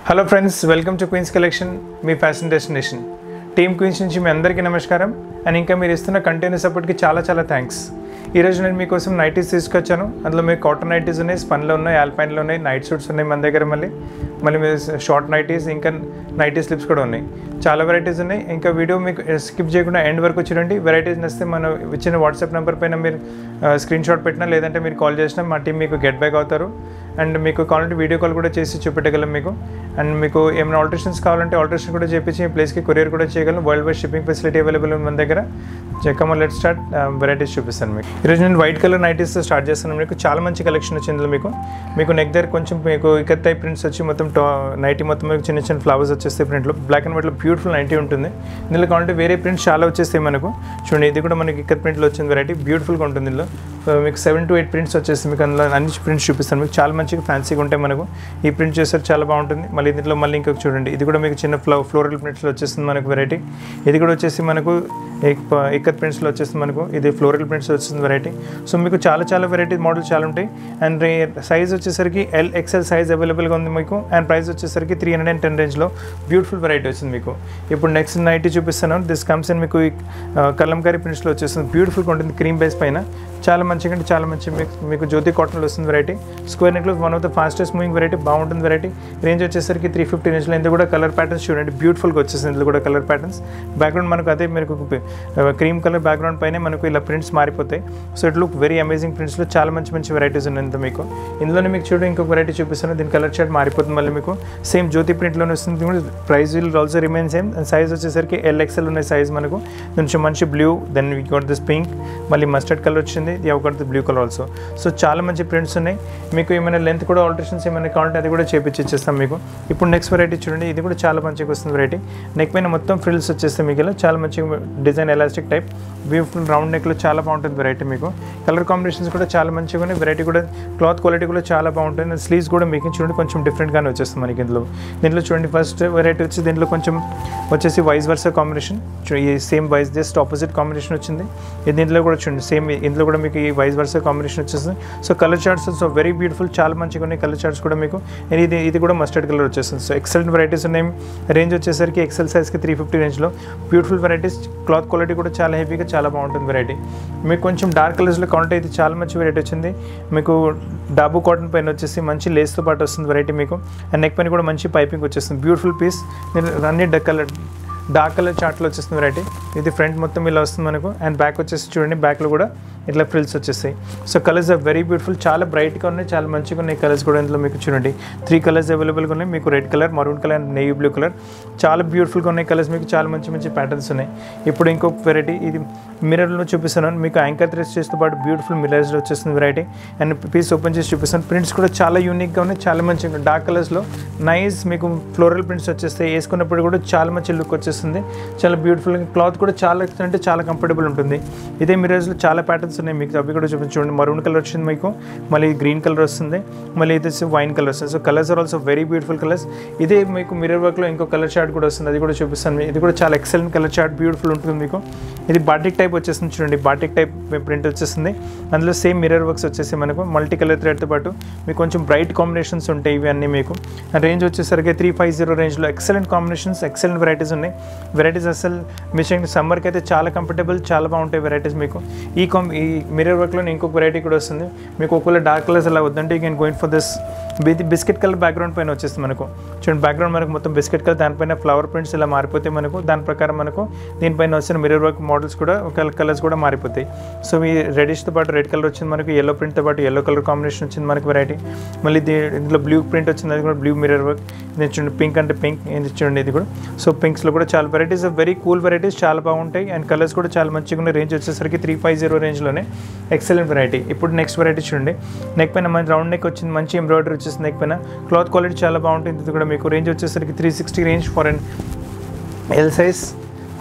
hello friends welcome to Queens collection మీ fashion destination team Queens నుంచి మీ అందరికీ నమస్కారం అండ్ ఇంకా మీరు ఇస్తున్న కంటిన్యూ సపోర్ట్కి చాలా చాలా థ్యాంక్స్ ఈరోజు నేను మీకోసం నైటీస్ తీసుకొచ్చాను అందులో మీకు కాటన్ నైటీస్ ఉన్నాయి స్పన్లో ఉన్నాయి ఆల్పైన్లో ఉన్నాయి నైట్ సూట్స్ ఉన్నాయి మన దగ్గర మళ్ళీ మళ్ళీ మీరు షార్ట్ నైటీస్ ఇంకా నైటీ స్లిప్స్ కూడా ఉన్నాయి చాలా వెరైటీస్ ఉన్నాయి ఇంకా వీడియో మీకు స్కిప్ చేయకుండా ఎండ్ వరకు చూడండి వెరైటీస్ నచ్చితే మనం ఇచ్చిన వాట్సాప్ నెంబర్ పైన మీరు స్క్రీన్ షాట్ పెట్టినా లేదంటే మీరు కాల్ చేసినా మా టీం మీకు గెట్ బ్యాక్ అవుతారు అండ్ మీకు కావాలంటే వీడియో కాల్ కూడా చేసి చూపెట్టగలం మీకు అండ్ మీకు ఏమైనా ఆల్టరేషన్స్ కావాలంటే ఆల్టరేషన్ కూడా చేపించి ఈ ప్లేస్కి కొరియర్ కూడా చేయగలం world wide shipping facility available ఉంది మన దగ్గర చెక్కమ్మ లెట్ స్టార్ట్ వెరైటీస్ చూపిస్తాను మీకు ఈరోజు నేను వైట్ కలర్ నైటీస్ స్టార్ట్ చేస్తున్నాను మీకు చాలా మంచి కలెక్షన్ వచ్చింది ఇందులో మీకు మీకు నెక్ దగ్గర కొంచెం మీకు ఇక టైప్ ప్రింట్స్ వచ్చి మొత్తం టా నైటీ మొత్తం మీకు చిన్న చిన్న ఫ్లవర్స్ వచ్చేస్తాయి ప్రింట్లో బ్లాక్ అండ్ వైట్లో బ్యూటిఫుల్ నైటీ ఉంటుంది ఇందులో కావాలంటే వేరే ప్రింట్స్ చాలా వచ్చేస్తాయి మనకు చూడండి ఇది కూడా మనకి ఇక్కత్ ప్రింట్లో వచ్చింది వెరైటీ బ్యూటిఫుల్గా ఉంటుంది ఇందులో సో మీకు సెవెన్ టు ఎయిట్ ప్రింట్స్ వచ్చేసి మీకు అందులో అన్ని ప్రింట్స్ చూపిస్తాను మీకు చాలా మంచిగా ఫ్యాన్సీగా ఉంటాయి మనకు ఈ ప్రింట్ చేస్తారు చాలా బాగుంటుంది మళ్ళీ దీంట్లో మళ్ళీ ఇంకొక చూడండి ఇది కూడా మీకు చిన్న ఫ్లో ఫ్లోరల్ ప్రింట్స్లో వచ్చేస్తుంది మనకు వెరైటీ ఇది కూడా వచ్చేసి మనకు ఇక్కత్ ప్రింట్స్లో వచ్చేస్తుంది మనకు ఇది ఫ్లోరల్ ప్రింట్స్ వచ్చింది వెరైటీ సో మీకు చాలా చాలా వెరైటీ మోడల్ చాలా ఉంటాయి అండ్ సైజ్ వచ్చేసరికి ఎల్ ఎక్సెల్ సైజ్ అవైలబుల్గా ఉంది మీకు అండ్ ప్రైస్ వచ్చేసరికి త్రీ హండ్రెడ్ అండ్ టెన్ రేంజ్లో బ్యూటిఫుల్ వెరైటీ వచ్చింది మీకు ఇప్పుడు నెక్స్ట్ నైటీ చూపిస్తాను దిస్ కమ్స్ అండ్ మీకు కలంకారీ ప్రింట్స్లో వచ్చేస్తుంది బ్యూటిఫుల్గా ఉంటుంది క్రీమ్ బేస్ పైన చాలా మంచిగా అంటే చాలా మంచి మీకు మీకు జ్యోతి కాటన్లో వస్తుంది వెరైటీ స్క్వేర్ నెక్లో one of the fastest moving variety బాగుంటుంది వెరైటీ రేంజ్ వచ్చేసరికి త్రీ ఫిఫ్టీ రేంజ్లో ఇందులో కూడా కలర్ ప్యాటర్న్స్ చూడండి బ్యూటిఫుల్గా వచ్చేసింది ఇందులో కూడా కలర్ ప్యాటర్న్స్ బ్యాక్గ్రౌండ్ మనకు అదే మీకు క్రీమ్ కలర్ బ్యాక్గ్రౌండ్ పైన మనకు ఇలా ప్రింట్స్ మారిపోతాయి so it look very amazing ప్రింట్స్లో చాలా మంచి మంచి వెరైటీస్ ఉన్నాయి ఇంత మీకు ఇందులోనే మీకు చూడండి ఇంకొక వెరైటీ చూపిస్తాను దీని కలర్ షార్ట్ మారిపోతుంది మళ్ళీ మీకు సేమ్ జ్యోతి ప్రింట్లోనే వస్తుంది price will also remain same size వచ్చేసరికి ఎల్ఎక్సెల్ ఉన్న సైజ్ మనకు కొంచెం మంచి blue then we got this pink మళ్ళీ మస్టర్డ్ కలర్ వచ్చింది the got the blue colour also so చాలా మంచి ప్రింట్స్ ఉన్నాయి మీకు ఏమైనా లెంత్ కూడా ఆల్టరేషన్స్ ఏమైనా కావాలంటే అది కూడా చేపించి ఇచ్చేస్తాం మీకు ఇప్పుడు నెక్స్ట్ వెరైటీ చూడండి ఇది కూడా చాలా మంచిగా వస్తుంది వెరైటీ నెక్ పైన మొత్తం ఫ్రిల్స్ వచ్చేస్తాయి మీకు ఇలా చాలా మంచిగా design elastic type beautiful round నెక్లో చాలా బాగుంటుంది వెరైటీ మీకు కలర్ కాంబినేషన్స్ కూడా చాలా మంచిగా ఉన్నాయి వెరైటీ కూడా క్లాత్ క్వాలిటీ కూడా చాలా బాగుంటుంది స్లీవ్స్ కూడా మీకు చూడండి కొంచెం డిఫరెంట్గానే వచ్చేస్తుంది మనకి ఇందులో దీంట్లో చూడండి ఫస్ట్ వెరైటీ వచ్చి దీంట్లో కొంచెం వచ్చేసి వైస్ వర్సా కాంబినేషన్ ఈ same vice just opposite combination వచ్చింది ఇది దీంట్లో కూడా చూడండి సేమ్ ఇందులో కూడా మీకు ఈ వైస్ వర్సా కాంబినేషన్ వచ్చేస్తుంది so colour charts so very beautiful చాలా మంచిగా ఉన్నాయి కలర్ చార్ట్స్ కూడా మీకు ఇది ఇది కూడా మస్టర్డ్ కలర్ వచ్చేస్తుంది సో ఎక్సలెంట్ వెరైటీస్ ఉన్నాయి రేంజ్ వచ్చేసరికి ఎక్సెల్ సైజ్కి త్రీ ఫిఫ్టీ రేంజ్లో బ్యూటిఫుల్ వెరైటీస్ క్లాత్ క్వాలిటీ కూడా చాలా హెవీగా చాలా బాగుంటుంది వెరైటీ మీకు కొంచెం డార్క్ కలర్స్లో కావాలంటే ఇది చాలా మంచి వెరైటీ వచ్చింది మీకు డాబు కాటన్ పైన వచ్చేసి మంచి లేస్తో పాటు వస్తుంది వెరైటీ మీకు అండ్ నెక్ పైన కూడా మంచి పైపింగ్ వచ్చేస్తుంది బ్యూటిఫుల్ పీస్ నేను అన్ని డక్ కలర్ డార్క్ కలర్ చార్ట్లో వచ్చేస్తుంది వెరైటీ ఇది ఫ్రంట్ మొత్తం ఇలా వస్తుంది మనకు అండ్ బ్యాక్ వచ్చేసి చూడండి బ్యాక్లో కూడా ఇట్లా ఫ్రిల్స్ వచ్చేస్తాయి so colours are very beautiful చాలా బ్రైట్గా ఉన్నాయి చాలా మంచిగా ఉన్నాయి కలర్స్ కూడా ఇందులో మీకు చూడండి త్రీ కలర్స్ అవైలబుల్గా ఉన్నాయి మీకు red colour maroon colour and navy blue colour చాలా బ్యూటిఫుల్గా ఉన్నాయి కలర్స్ మీకు చాలా మంచి మంచి ప్యాటర్న్స్ ఉన్నాయి ఇప్పుడు ఇంకొక వెరైటీ ఇది మిర్రర్లో చూపిస్తున్నాను మీకు యాంకర్ థ్రెస్ చేస్తూ పాటు బ్యూటిఫుల్ మిర్రర్స్లో వచ్చేస్తుంది వెరైటీ అండ్ పీస్ ఓపెన్ చేసి చూపిస్తాను ప్రింట్స్ కూడా చాలా యూనిక్గా ఉన్నాయి చాలా మంచిగా డార్క్ కలర్స్లో నైస్ మీకు ఫ్లోరల్ ప్రింట్స్ వచ్చేస్తాయి వేసుకున్నప్పుడు కూడా చాలా మంచి లుక్ వచ్చేస్తుంది చాలా బ్యూటిఫుల్ క్లాత్ కూడా చాలా అంటే చాలా కంఫర్టబుల్ ఉంటుంది ఇదే మిర్రర్స్లో చాలా ప్యాటర్న్స్ ఉన్నాయి మీకు అవి కూడా చూపించండి మరూన్ కలర్ వచ్చింది మీకు మళ్ళీ గ్రీన్ కలర్ వస్తుంది మళ్ళీ ఇది వైన్ కలర్ వస్తుంది so colours are also very beautiful colours ఇదే మీకు మిర్రర్ వర్క్లో ఇంకో కలర్ చార్ట్ కూడా వస్తుంది అది కూడా చూపిస్తాను ఇది కూడా చాలా ఎక్సలెంట్ కలర్ చార్ట్ బ్యూటిఫుల్ ఉంటుంది మీకు ఇది బాటిక్ టైప్ వచ్చేస్తుంది చూడండి బాటిక్ టైప్ ప్రింట్ వచ్చేస్తుంది అందులో సేమ్ మిర్రర్ వర్క్స్ వచ్చేసి మనకు మల్టీ కలర్ థ్రెడ్తో పాటు మీకు కొంచెం బ్రైట్ కాంబినేషన్స్ ఉంటాయి ఇవి అన్నీ మీకు రేంజ్ వచ్చేసరికి త్రీ ఫైవ్ జీరో రేంజ్లో ఎక్సలెంట్ కాంబినేషన్స్ ఎక్సలెంట్ వెరైటీస్ ఉన్నాయి వెరైటీస్ అసలు మిషన్ సమ్మర్కి అయితే చాలా కంఫర్టబుల్ చాలా బాగుంటాయి వెరైటీస్ మీకు ఈ కాం ఈ మిర్రర్ వర్క్లో ఇంకొక వెరైటీ కూడా వస్తుంది మీకు ఒకవేళ డార్క్ కలర్స్ అలా వద్దంటే you can going for this ఇది బిస్కెట్ కలర్ బ్యాక్గ్రౌండ్ పైన వచ్చేస్తుంది మనకు చూడండి బ్యాక్గ్రౌండ్ మనకు మొత్తం బిస్కెట్ కలర్ దానిపైన ఫ్లవర్ ప్రింట్స్ ఇలా మారిపోతే మనకు దాని ప్రకారం మనకు దీనిపైన వచ్చిన మిర్రర్ వర్క్ మోడల్స్ కూడా ఒక కలర్స్ కూడా మారిపోతాయి సో ఈ రెడిష్తో పాటు రెడ్ కలర్ వచ్చింది మనకు ఎల్లో ప్రింట్తో పాటు ఎల్లో కలర్ కాంబినేషన్ వచ్చింది మనకు వెరైటీ మళ్ళీ ఇందులో బ్లూ ప్రింట్ వచ్చింది అది కూడా బ్లూ మిర్రర్ వర్క్ ఇది చూడండి పింక్ అంటే పింక్ ఇది చూడండి ఇది కూడా సో పింక్స్లో కూడా చాలా వెరైటీస్ వెరీ కూల్ వెరైటీస్ చాలా బాగుంటాయి అండ్ కలర్స్ కూడా చాలా మంచిగా ఉన్నాయి రేంజ్ వచ్చేసరికి త్రీ ఫైవ్ జీరో రేంజ్లోనే ఎక్సలెంట్ వెరైటీ ఇప్పుడు నెక్స్ట్ వెరైటీ చూడండి నెక్ పైన మంచి రౌండ్ నెక్ వచ్చింది మంచి ఎంబ్రాయిడరీ వచ్చేసింది నెక్ పైన క్లాత్ క్వాలిటీ చాలా బాగుంటుంది ఇది కూడా మీకు రేంజ్ వచ్చేసరికి three sixty range for and L size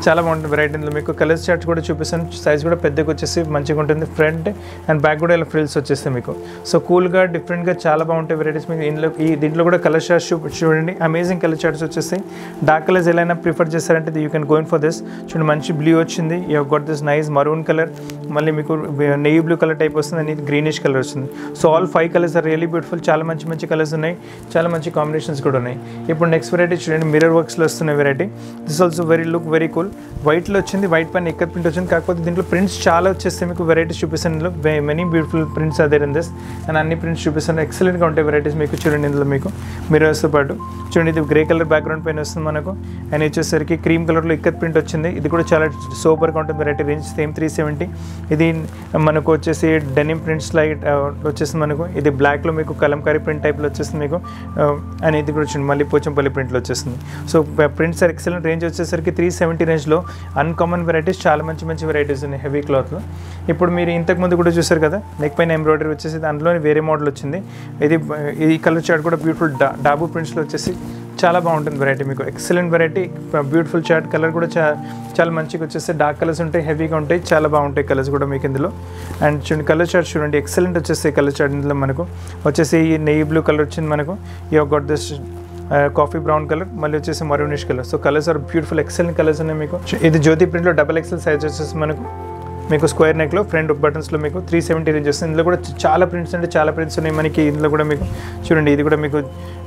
చాలా బాగుంటుంది వెరైటీ ఇందులో మీకు కలర్స్ చార్ట్స్ కూడా చూపిస్తాను సైజ్ కూడా పెద్దగా వచ్చేసి మంచిగా ఉంటుంది ఫ్రంట్ అండ్ బ్యాక్ కూడా ఇలా ఫ్రిల్స్ వచ్చేస్తాయి మీకు సో కూల్గా డిఫరెంట్గా చాలా బాగుంటాయి వెరైటీస్ మీకు ఇందులో ఈ దీంట్లో కూడా కలర్ చార్ట్స్ చూ చూడండి అమేజింగ్ కలర్ చార్ట్స్ వచ్చేస్తాయి డార్క్ కలర్స్ ఎలా ప్రిఫర్ చేస్తారంటే you can going for this చూడండి మంచి బ్లూ వచ్చింది you got this nice maroon colour మళ్ళీ మీకు నెయ్యి బ్లూ కలర్ టైప్ వస్తుంది అండ్ ఇది గ్రీనిష్ కలర్ వస్తుంది so all five colours are really beautiful చాలా మంచి మంచి కలర్స్ ఉన్నాయి చాలా మంచి కాంబినేషన్స్ కూడా ఉన్నాయి ఇప్పుడు నెక్స్ట్ వెరైటీ చూడండి మిర్రర్ వర్క్స్లో వస్తున్న variety this also very look very cool వైట్లో వచ్చింది వైట్ పైన ఎక్కడ ప్రింట్ వచ్చింది కాకపోతే దీంట్లో ప్రింట్స్ చాలా వచ్చేస్తే మీకు వెరైటీస్ చూపిస్తాను ఇందులో మెనీ బ్యూటిఫుల్ ప్రింట్స్ అదే ఇన్ దిస్ అండ్ అన్ని ప్రింట్స్ చూపిస్తాను ఎక్సలెంట్గా ఉంటాయి వెరైటీస్ మీకు చూడండి ఇందులో మీకు మిర్రర్స్తో పాటు చూడండి ఇది గ్రే కలర్ బ్యాక్గ్రౌండ్ పైన వస్తుంది మనకు అండ్ వచ్చేసరికి క్రీమ్ కలర్లో ఇక్కత్ ప్రింట్ వచ్చింది ఇది కూడా చాలా సూపర్గా ఉంటుంది variety range same three seventy ఇది మనకు వచ్చేసి డెనిమ్ ప్రింట్స్ లైట్ వచ్చేసింది మనకు ఇది బ్లాక్లో మీకు కలంకారీ ప్రింట్ టైప్లో వచ్చేస్తుంది మీకు అండ్ ఇది కూడా వచ్చింది మళ్ళీ పోచంపల్లి ప్రింట్లో వచ్చేస్తుంది so prints are excellent range వచ్చేసరికి త్రీ సెవెంటీ రేంజ్లో అన్కామన్ వెరైటీస్ చాలా మంచి మంచి వెరైటీస్ ఉన్నాయి హెవీ క్లాత్లో ఇప్పుడు మీరు ఇంతకు ముందు కూడా చూసారు కదా నెక్ పైన ఎంబ్రాయిడరీ వచ్చేసి దాంట్లో వేరే మోడల్ వచ్చింది ఇది ఈ కలర్ చార్ట్ కూడా బ్యూటిఫుల్ డా డాబు ప్రింట్స్లో వచ్చేసి చాలా బాగుంటుంది వెరైటీ మీకు excellent variety beautiful chart colour కూడా చా చాలా మంచిగా వచ్చేస్తే డార్క్ కలర్స్ ఉంటాయి హెవీగా ఉంటాయి చాలా బాగుంటాయి కలర్స్ కూడా మీకు ఇందులో అండ్ చూడండి కలర్ చార్ట్ చూడండి ఎక్సలెంట్ వచ్చేస్తాయి కలర్ చార్ట్ ఇందులో మనకు వచ్చేసి ఈ నెయ్యి బ్లూ కలర్ వచ్చింది మనకు you got this coffee brown colour మళ్ళీ వచ్చేసి maroonish colour so colours are beautiful excellent colours ఉన్నాయి మీకు ఇది జ్యోతి ప్రింట్లో డబల్ ఎక్సెల్ సైజ్ వచ్చేసి మనకు మీకు స్క్వేర్ నెక్లో ఫ్రంట్ బటన్స్లో మీకు త్రీ సెవెంటీ రేంజ్ వస్తుంది ఇందులో కూడా చాలా ప్రింట్స్ అంటే చాలా ప్రింట్స్ ఉన్నాయి మనకి ఇందులో కూడా మీకు చూడండి ఇది కూడా మీకు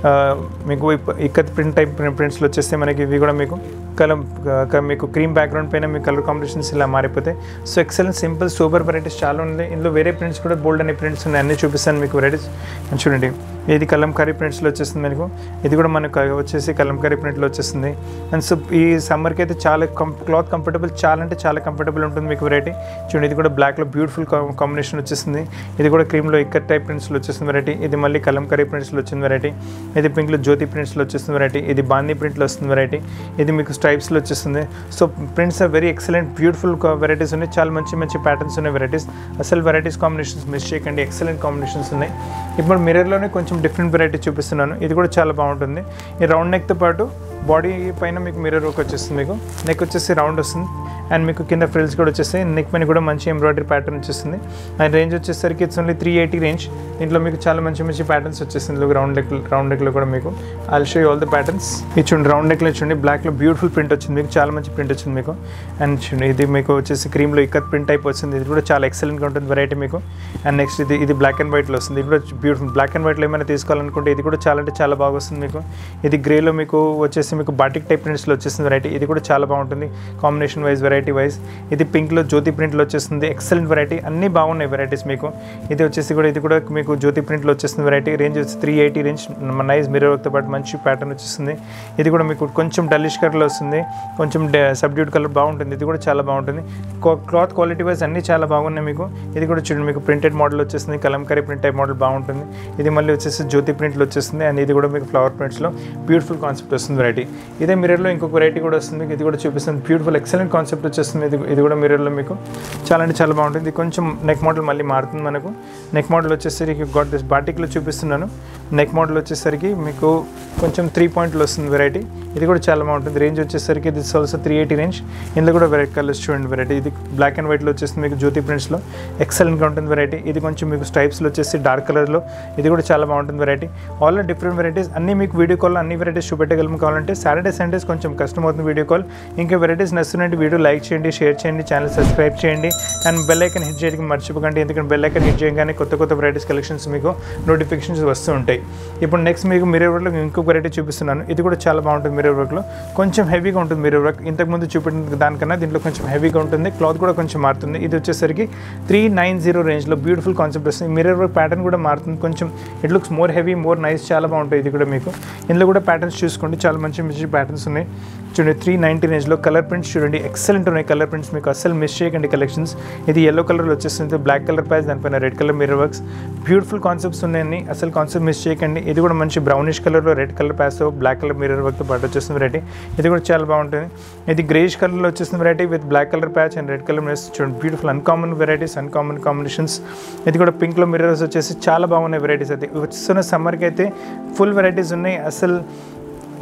మీకు ఇక్కత్ ప్రింట్ టైప్ ప్రింట్స్లో వచ్చేస్తే మనకి ఇవి కూడా మీకు కలం మీకు క్రీమ్ బ్యాక్గ్రౌండ్ పైన మీ కలర్ కాంబినేషన్స్ ఇలా మారిపోతాయి so excellent simple super varieties చాలా ఉన్నాయి ఇందులో వేరే ప్రింట్స్ కూడా బోల్డ్ అనే ప్రింట్స్ ఉన్నాయి అన్నీ చూపిస్తాను మీకు వెరైటీస్ చూడండి ఇది కలంకారీ ప్రింట్స్లో వచ్చేస్తుంది మీకు ఇది కూడా మనకు వచ్చేసి కలంకారీ ప్రింట్లో వచ్చేస్తుంది అండ్ సో ఈ సమ్మర్కి అయితే చాలా కం క్లాత్ కంఫర్టబుల్ చాలా అంటే చాలా కంఫర్టబుల్ ఉంటుంది మీకు వెరైటీ చూడండి ఇది కూడా బ్లాక్లో బ్యూటిఫుల్ కాంబినేషన్ వచ్చేస్తుంది ఇది కూడా క్రీమ్లో ఇక్కర్ టైప్ ప్రింట్స్లో వచ్చేస్తుంది వెరైటీ ఇది మళ్ళీ కలంకారీ ప్రింట్స్లో వచ్చింది వెరైటీ ఇది పింక్లో జ్యోతి ప్రింట్స్లో వచ్చేస్తుంది వెరైటీ ఇది బాందీ ప్రింట్లో వస్తుంది వెరైటీ ఇది మీకు స్ట్రైప్స్లో వచ్చేస్తుంది so prints are very excellent beautiful varieties ఉన్నాయి చాలా మంచి మంచి ప్యాటర్న్స్ ఉన్నాయి వెరైటీస్ అసలు వెరైటీస్ కాంబినేషన్స్ మిస్ చేయకండి ఎక్సలెంట్ కాంబినేషన్స్ ఉన్నాయి ఇప్పుడు మిర్రర్లోనే కొంచెం డిఫరెంట్ వెరైటీ చూపిస్తున్నాను ఇది కూడా చాలా బాగుంటుంది ఈ రౌండ్ నెక్తో పాటు బాడీ పైన మీకు మిర్రర్ వర్క్ వచ్చేస్తుంది మీకు నెక్ వచ్చేసి రౌండ్ వస్తుంది అండ్ మీకు కింద ఫ్రిల్స్ కూడా వచ్చేస్తాయి నెక్ పైన కూడా మంచి ఎంబ్రాయిడరీ ప్యాటర్న్ వచ్చేస్తుంది అండ్ రేంజ్ వచ్చేసరికి it's only three eighty range దీంట్లో మీకు చాలా మంచి మంచి ప్యాటర్న్స్ వచ్చేస్తుంది ఇందులో రౌండ్ నెక్ రౌండ్ నెక్లో కూడా మీకు I'll show all the patterns ఇది చూడండి రౌండ్ నెక్లో చూడండి బ్లాక్లో బ్యూటిఫుల్ ప్రింట్ వచ్చింది మీకు చాలా మంచి ప్రింట్ వచ్చింది మీకు అండ్ చూడండి ఇది మీకు వచ్చేసి క్రీమ్లో ఇక్కత్ ప్రింట్ టైప్ వచ్చింది ఇది కూడా చాలా ఎక్సలెంట్గా ఉంటుంది వెరైటీ మీకు అండ్ నెక్స్ట్ ఇది ఇది బ్లాక్ అండ్ వైట్లో వస్తుంది ఇది కూడా బ్యూటిఫుల్ బ్లాక్ అండ్ వైట్లో ఏమైనా తీసుకోవాలనుకుంటే ఇది కూడా చాలా అంటే చాలా బాగా వస్తుంది మీకు ఇది గ్రేలో మీకు వచ్చేసి మీకు బాటిక్ టైప్ ప్రింట్స్లో వచ్చేస్తుంది వెరైటీ ఇది కూడా చాలా బాగుంటుంది కాంబినేషన్ వైజ్ వెరైటీ వైజ్ ఇది పింక్లో జ్యోతి ప్రింట్లో వచ్చేస్తుంది ఎక్సలెంట్ వెరైటీ అన్నీ బాగున్నాయి వెరైటీస్ మీకు ఇది వచ్చేసి కూడా ఇది కూడా మీకు జ్యోతి ప్రింట్లో వచ్చేస్తుంది వెరైటీ రేంజ్ వచ్చి three eighty range nice mirror వర్క్తో పాటు మంచి ప్యాటర్న్ వచ్చేస్తుంది ఇది కూడా మీకు కొంచెం డల్లిష్ కలర్లో వస్తుంది కొంచెం సబ్డ్యూట్ కలర్ బాగుంటుంది ఇది కూడా చాలా బాగుంటుంది క్లాత్ క్వాలిటీ వైజ్ అన్నీ చాలా బాగున్నాయి మీకు ఇది కూడా చూడండి మీకు ప్రింటెడ్ మోడల్ వచ్చేస్తుంది కలంకారీ ప్రింట్ టైప్ మోడల్ బాగుంటుంది ఇది మళ్ళీ వచ్చేసి జ్యోతి ప్రింట్లో వచ్చేస్తుంది అండ్ ఇది కూడా మీకు ఫ్లవర్ ప్రింట్స్లో బ్యూటిఫుల్ కాన్సెప్ట్ వస్తుంది వెరైటీ ఇదే మిర్రర్లో ఇంకొక వెరైటీ కూడా వస్తుంది మీకు ఇది కూడా చూపిస్తుంది బ్యూటిఫుల్ ఎక్సలెంట్ కాన్సెప్ట్ వచ్చేస్తుంది ఇది ఇది కూడా మిర్రర్లో మీకు చాలా అంటే చాలా బాగుంటుంది ఇది కొంచెం నెక్ మోడల్ మళ్ళీ మారుతుంది మనకు నెక్ మోడల్ వచ్చేసరికి గాట్ దిస్ బాటిక్లో చూపిస్తున్నాను నెక్ మోడల్ వచ్చేసరికి మీకు కొంచెం త్రీ పాయింట్లు వస్తుంది వెరైటీ ఇది కూడా చాలా బాగుంటుంది రేంజ్ వచ్చేసరికి ఇది ఆల్సో త్రీ ఎయిటీ రేంజ్ ఇందులో కూడా వెరైటీ కలర్స్ చూడండి వెరైటీ ఇది బ్లాక్ అండ్ వైట్లో వచ్చేసి మీకు జ్యోతి ప్రింట్స్లో ఎక్సలెంట్గా ఉంటుంది వెరైటీ ఇది కొంచెం మీకు స్టైప్స్లో వచ్చేసి డార్క్ కలర్లో ఇది కూడా చాలా బాగుంటుంది వెరైటీ ఆల్ డిఫరెంట్ వెరైటీస్ అన్ని మీకు వీడియో కాల్ అన్ని వెరైటీస్ చూపెట్టగలం కావాలంటే సాటర్డే సండేస్ కొంచెం కష్టం అవుతుంది వీడియో కాల్ ఇంకా వెరైటీస్ నచ్చుతున్నట్టు వీడియో లైక్ చేయండి షేర్ చేయండి ఛానల్ సబ్స్క్రైబ్ చేయండి అండ్ బెల్ ఐకన్ హిట్ చేయడానికి మర్చిపోకండి ఎందుకంటే బెల్ ఐకన్ హిట్ చేయగానే కొత్త కొత్త వెరైటీస్ కలెక్షన్స్ మీకు నోటిఫికేషన్స్ వస్తూ ఉంటాయి ఇప్పుడు నెక్స్ట్ మీకు మిర్రర్ వర్క్లో ఇంకొక వెరైటీ చూపిస్తున్నాను ఇది కూడా చాలా బాగుంటుంది మిర్రర్ వర్క్లో కొంచెం హెవీగా ఉంటుంది మిర్రర్ వర్క్ ఇంతకుముందు చూపెట్టిన దానికన్నా దీంట్లో కొంచెం హెవీగా ఉంటుంది క్లాత్ కూడా కొంచెం మారుతుంది ఇది వచ్చేసరికి త్రీ నైన్ జీరో రేంజ్లో బ్యూటిఫుల్ కాన్సెప్ట్ వస్తుంది మిర్రర్ వర్క్ ప్యాటర్న్ కూడా మారుతుంది కొంచెం it looks more heavy more nice చాలా బాగుంటుంది ఇది కూడా మీకు ఇందులో కూడా ప్యాటర్న్స్ చూసుకోండి చాలా మంచి మంచి ప్యాటర్న్స్ ఉన్నాయి చూడండి త్రీ నైంటీ రేంజ్లో కలర్ ప్రింట్స్ చూడండి ఎక్సలెంట్ ఉన్నాయి కలర్ ప్రింట్స్ మీకు అస్సలు మిస్ చేయకండి కలెక్షన్స్ ఇది ఎల్లో కలర్లో వచ్చేస్తుంది బ్లాక్ కలర్ ప్యాచ్ దానిపైన red colour mirror works beautiful concepts ఉన్నాయని అసలు కాన్సెప్ట్ మిస్ చేయకండి ఇది కూడా మంచి బ్రౌనిష్ కలర్లో రెడ్ కలర్ ప్యాచ్తో బ్లాక్ కలర్ మిర్రర్ వర్క్తో పాటు వచ్చేస్తుంది వెరైటీ ఇది కూడా చాలా బాగుంటుంది ఇది గ్రేష్ కలర్లో వచ్చేసిన variety with black colour patch and red colour mirrors చూడండి beautiful uncommon varieties uncommon combinations ఇది కూడా పింక్లో మిర్రర్స్ వచ్చేసి చాలా బాగున్నాయి వెరైటీస్ అయితే వస్తున్న సమ్మర్కి అయితే ఫుల్ వెరైటీస్ ఉన్నాయి అసలు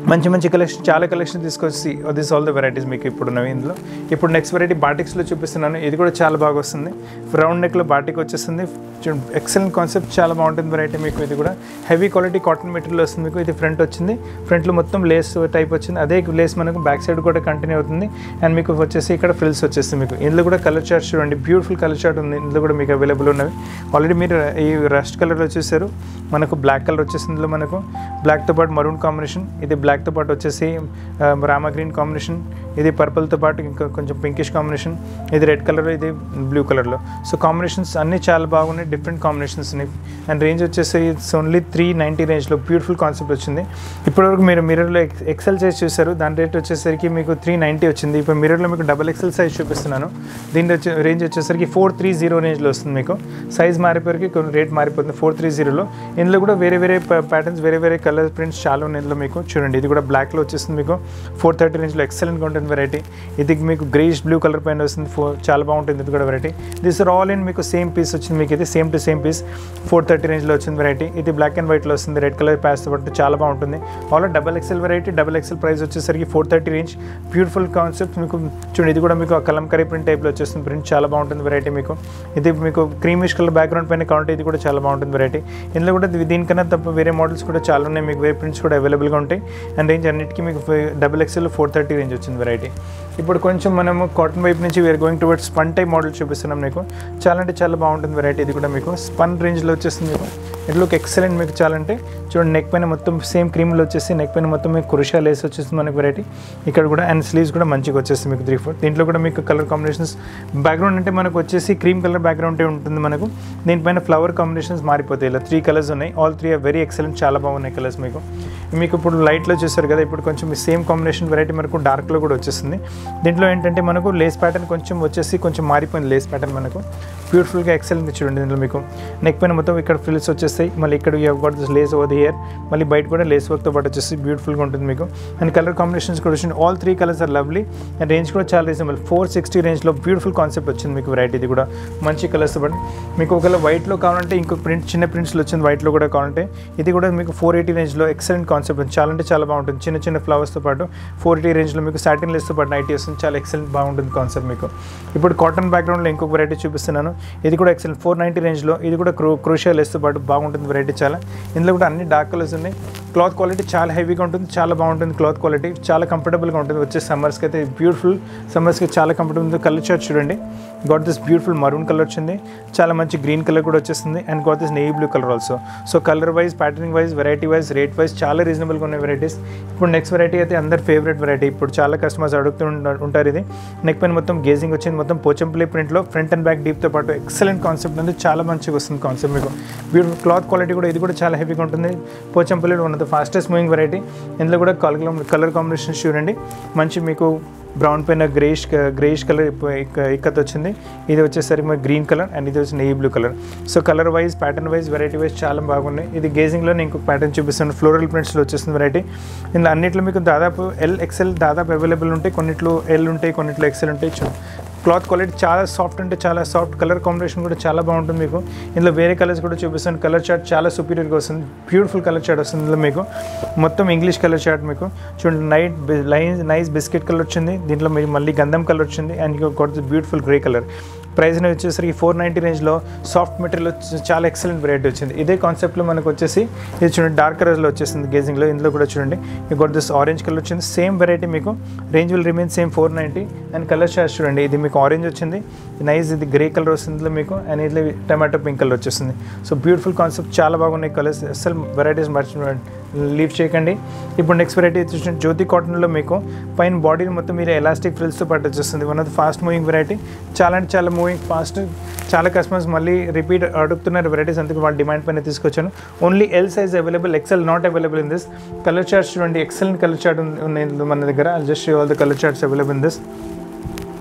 మంచి మంచి కలెక్షన్ చాలా కలెక్షన్ తీసుకొచ్చి దిస్ ఆల్ ద వెరైటీస్ మీకు ఇప్పుడు ఉన్నవి ఇందులో ఇప్పుడు నెక్స్ట్ వెరైటీ బాటిక్స్లో చూపిస్తున్నాను ఇది కూడా చాలా బాగా వస్తుంది రౌండ్ నెక్లో బాటిక్ వచ్చేస్తుంది ఎక్సలెంట్ కాన్సెప్ట్ చాలా బాగుంటుంది వెరైటీ మీకు ఇది కూడా హెవీ క్వాలిటీ కాటన్ మెటీరియల్ వస్తుంది మీకు ఇది ఫ్రంట్ వచ్చింది ఫ్రంట్లో మొత్తం లేస్ టైప్ వచ్చింది అదే లేస్ మనకు బ్యాక్ సైడ్ కూడా కంటిన్యూ అవుతుంది అండ్ మీకు వచ్చేసి ఇక్కడ ఫ్రిల్స్ వచ్చేస్తుంది మీకు ఇందులో కూడా కలర్ చార్ట్ చూడండి బ్యూటిఫుల్ కలర్ చార్ట్ ఉంది ఇందులో కూడా మీకు అవైలబుల్ ఉన్నవి ఆల్రెడీ మీరు ఈ రస్ట్ కలర్ వచ్చేసారు మనకు బ్లాక్ కలర్ వచ్చేసి ఇందులో మనకు బ్లాక్తో పాటు మరూన్ కాంబినేషన్ ఇది బ్లాక్తో పాటు వచ్చేసి ఆ, రామా గ్రీన్ కాంబినేషన్ ఇది పర్పుల్తో పాటు ఇంకా కొంచెం పింకిష్ కాంబినేషన్ ఇది రెడ్ కలర్ ఇది బ్లూ కలర్లో సో కాంబినేషన్స్ అన్నీ చాలా బాగున్నాయి డిఫరెంట్ కాంబినేషన్స్ ఉన్నాయి అండ్ రేంజ్ వచ్చేసి ఇట్స్ ఓన్లీ త్రీ నైంటీ రేంజ్లో బ్యూటిఫుల్ కాన్సెప్ట్ వచ్చింది ఇప్పటివరకు మీరు మిర్రర్లో ఎక్సెల్ సైజ్ చూసారు దాని రేట్ వచ్చేసరికి మీకు త్రీ నైంటీ వచ్చింది ఇప్పుడు మిర్రర్లో మీకు డబల్ ఎక్సెల్ సైజ్ చూపిస్తున్నాను దీని వచ్చే రేంజ్ వచ్చేసరికి ఫోర్ త్రీ జీరో రేంజ్లో వస్తుంది మీకు సైజ్ మారిపోయేకి కొన్ని రేట్ మారిపోతుంది ఫోర్ త్రీ జీరోలో ఇందులో కూడా వేరే వేరే ప్యాటర్న్స్ వేరే వేరే కలర్ ప్రింట్స్ చాలా ఉన్నాయి ఇందులో మీకు చూడండి ఇది కూడా బ్లాక్లో వచ్చేస్తుంది మీకు ఫోర్ థర్టీ రేంజ్లో ఎక్సలెంట్గా ఉంటుంది వెరైటీ ఇది మీకు గ్రేష్ బ్లూ కలర్ పైన వస్తుంది ఫోర్ చాలా బాగుంటుంది ఇది కూడా variety this are all in మీకు సేమ్ పీస్ వచ్చింది మీకు ఇది same to same piece four thirty రేంజ్లో వచ్చింది వెరైటీ ఇది బ్లాక్ అండ్ వైట్లో వస్తుంది రెడ్ కలర్ ప్యాస్తో పాటు చాలా బాగుంటుంది all double XL variety double XL price వచ్చేసరికి four thirty range beautiful concept మీకు చూడండి ఇది కూడా మీకు కలంకరీ ప్రింట్ టైప్లో వచ్చేస్తుంది ప్రింట్ చాలా బాగుంటుంది వెరైటీ మీకు ఇది మీకు క్రీమిష్ కలర్ బ్యాక్గ్రౌండ్ పైన కౌంట్ ఇది కూడా చాలా బాగుంటుంది వెరైటీ ఇందులో కూడా దీ- దీనికన్నా తప్ప వేరే మోడల్స్ కూడా చాలా ఉన్నాయి మీకు వేరే ప్రింట్స్ కూడా అవైలబుల్గా ఉంటాయి అండ్ రేంజ్ అన్నిటికీ మీకు double XL four thirty range వచ్చింది వెరైటీ ఇప్పుడు కొంచెం మనము కాటన్ వైపు నుంచి we're going towards spun type model చూపిస్తున్నాం మీకు చాలా అంటే చాలా బాగుంటుంది వెరైటీ ఇది కూడా మీకు స్పన్ రేంజ్లో వచ్చేస్తుంది మీకు ఇట్ లుక్ ఎక్సలెంట్ మీకు చాలా అంటే చూడండి నెక్ పైన మొత్తం సేమ్ క్రీమ్లో వచ్చేసి నెక్ పైన మొత్తం మీకు కురుషా లేస్ వచ్చేస్తుంది మనకి వెరైటీ ఇక్కడ కూడా అండ్ స్లీవ్స్ కూడా మంచిగా వచ్చేస్తుంది మీకు త్రీ ఫోర్ దీంట్లో కూడా మీకు కలర్ కాంబినేషన్స్ బ్యాక్గ్రౌండ్ అంటే మనకు వచ్చేసి క్రీమ్ కలర్ బ్యాక్గ్రౌండ్ ఉంటుంది మనకు దీనిపైన ఫ్లవర్ కాంబినేషన్స్ మారిపోతాయి ఇలా త్రీ కలర్స్ ఉన్నాయి all three are very excellent చాలా బాగున్నాయి కలర్స్ మీకు మీకు ఇప్పుడు లైట్లో చూసారు కదా ఇప్పుడు కొంచెం సేమ్ కాంబినేషన్ వెరైటీ మనకు డార్క్లో కూడా వచ్చేస్తుంది దీంట్లో ఏంటంటే మనకు లేస్ ప్యాటర్న్ కొంచెం వచ్చేసి కొంచెం మారిపోయింది లేస్ ప్యాటర్న్ మనకు బ్యూటిఫుల్గా ఎక్సలెంట్ చూడండి దీంట్లో మీకు నెక్ పైన మొత్తం ఇక్కడ ఫ్రిల్స్ వచ్చేస్తాయి మళ్ళీ ఇక్కడ you got this lace over the ear మళ్ళీ బయట కూడా లేస్ వర్క్తో పాటు వచ్చేసి బ్యూటిఫుల్గా ఉంటుంది మీకు అండ్ కలర్ కాంబినేషన్స్ కూడా వచ్చింది all three colours are lovely and range కూడా చాలా రీజనబుల్ ఫోర్ సిక్స్టీ రేంజ్లో బ్యూటిఫుల్ కాన్సెప్ట్ వచ్చింది మీకు వెరైటీ ఇది కూడా మంచి కలర్స్ బట్ మీకు ఒకవేళ వైట్లో కావాలంటే ఇంకొక ప్రింట్ చిన్న ప్రింట్స్లో వచ్చింది వైట్లో కూడా కావాలంటే ఇది కూడా మీకు ఫోర్ ఎయిటీ రేంజ్లో ఎక్సలెంట్ కాన్సెప్ట్ ఉంది చాలా అంటే చాలా బాగుంటుంది చిన్న చిన్న ఫ్లవర్స్తో పాటు ఫోర్ ఎయిటీ రేంజ్లో మీకు సాటిన్ లెస్తో పాటు నైటీ వస్తుంది చాలా ఎక్సలెంట్ బాగుంటుంది కాన్సెప్ట్ మీకు ఇప్పుడు కాటన్ బ్యాక్గ్రౌండ్లో ఇంకొక వెరైటీ చూపిస్తున్నాను ఇది కూడా ఎక్సలెంట్ ఫోర్ నైంటీ రేంజ్లో ఇది కూడా క్రూ క్రూషియల్ లెస్తో పాటు బాగుంటుంది వెరైటీ చాలా ఇందులో కూడా అన్ని డార్క్ కలర్స్ ఉన్నాయి క్లాత్ క్వాలిటీ చాలా హెవీగా ఉంటుంది చాలా బాగుంటుంది క్లాత్ క్వాలిటీ చాలా కంఫర్టబుల్గా ఉంటుంది వచ్చే సమ్మర్స్కి అయితే బ్యూటిఫుల్ సమ్మర్స్కి చాలా కంఫర్టబుల్ ఉంది కలర్ చార్ట్ చూడండి got this beautiful maroon colour వచ్చింది చాలా మంచి గ్రీన్ కలర్ కూడా వచ్చేస్తుంది and got this navy blue colour also so colour wise patterning wise variety wise rate wise చాలా రీజనబుల్గా ఉన్నాయి వెరైటీస్ ఇప్పుడు నెక్స్ట్ వెరైటీ అయితే అందరి ఫేవరెట్ వెరైటీ ఇప్పుడు చాలా కస్టమర్స్ అడుగుతూ ఉంట- ఉంటారు ఇది నెక్ పైన మొత్తం గేజింగ్ వచ్చింది మొత్తం పోచంపల్లి ప్రింట్లో ఫ్రంట్ అండ్ బ్యాక్ డీప్తో పాటు ఎక్సలెంట్ కాన్సెప్ట్ ఉంది చాలా మంచిగా వస్తుంది కాన్సెప్ట్ మీకు బ్యూటిఫుల్ క్లాత్ క్వాలిటీ కూడా ఇది కూడా చాలా హెవీగా ఉంటుంది Pochampally one of the fastest moving variety ఇందులో కూడా కలర్ కలర్ కాంబినేషన్స్ చూడండి మంచి మీకు బ్రౌన్ పైన గ్రేష్ గ్రేష్ కలర్ ఇక్కత్ వచ్చింది ఇది వచ్చేసరికి మరి గ్రీన్ కలర్ అండ్ ఇది వచ్చి navy blue colour so colour wise pattern wise variety wise చాలా బాగున్నాయి ఇది గేజింగ్లో నేను ఇంకొక ప్యాటర్న్ చూపిస్తాను ఫ్లోరల్ ప్రింట్స్లో వచ్చేస్తుంది వెరైటీ ఇందులో అన్నిట్లో మీకు దాదాపు ఎల్ ఎక్సెల్ దాదాపు అవైలబుల్ ఉంటాయి కొన్నిట్లో ఎల్ ఉంటాయి కొన్నిట్లో ఎక్సెల్ ఉంటాయి చూ క్లాత్ క్వాలిటీ చాలా సాఫ్ట్ అంటే చాలా సాఫ్ట్ కలర్ కాంబినేషన్ కూడా చాలా బాగుంటుంది మీకు ఇందులో వేరే కలర్స్ కూడా చూపిస్తాను కలర్ చార్ట్ చాలా సూపీరియర్గా వస్తుంది బ్యూటిఫుల్ కలర్ చార్ట్ వస్తుంది ఇందులో మీకు మొత్తం ఇంగ్లీష్ కలర్ చార్ట్ మీకు చూడండి night line nice biscuit colour వచ్చింది దీంట్లో మీరు మళ్ళీ గంధం కలర్ వచ్చింది and got beautiful grey colour price వచ్చేసరికి ఫోర్ నైంటీ రేంజ్లో సాఫ్ట్ మెటీరియల్ వచ్చి చాలా ఎక్సలెంట్ వెరైటీ వచ్చింది ఇదే కాన్సెప్ట్లో మనకు వచ్చేసి ఇది చూడండి డార్క్ కలర్లో వచ్చేసింది గేజింగ్లో ఇందులో కూడా చూడండి మీకు గొట్ దిస్ ఆరెంజ్ కలర్ వచ్చింది సేమ్ వెరైటీ మీకు range will remain same four ninety and colour chart చూడండి ఇది మీకు ఆరెంజ్ వచ్చింది నైస్ ఇది గ్రే కలర్ వస్తుంది ఇందులో మీకు అండ్ ఇది టమాటో పింక్ కలర్ వచ్చేస్తుంది సో బ్యూటిఫుల్ కాన్సెప్ట్ చాలా బాగున్నాయి కలర్స్ అసలు వెరైటీస్ మర్చి లీవ్ చేయకండి ఇప్పుడు నెక్స్ట్ వెరైటీ వచ్చేసి జ్యోతి కాటన్లో మీకు పైన బాడీని మొత్తం మీరు ఎలాస్టిక్ ఫ్రిల్స్తో పాటు వచ్చేస్తుంది one of the fast moving variety చాలా అంటే చాలా మూవింగ్ ఫాస్ట్ చాలా కస్టమర్స్ మళ్ళీ రిపీట్ అడుగుతున్నారు వెరైటీస్ అందుకు వాళ్ళ డిమాండ్ పైన తీసుకొచ్చాను only L size available XL not available in this colour charts చూడండి ఎక్సలెంట్ కలర్ చార్ట్ ఉన్నాయి మన దగ్గర just all the colour charts available in this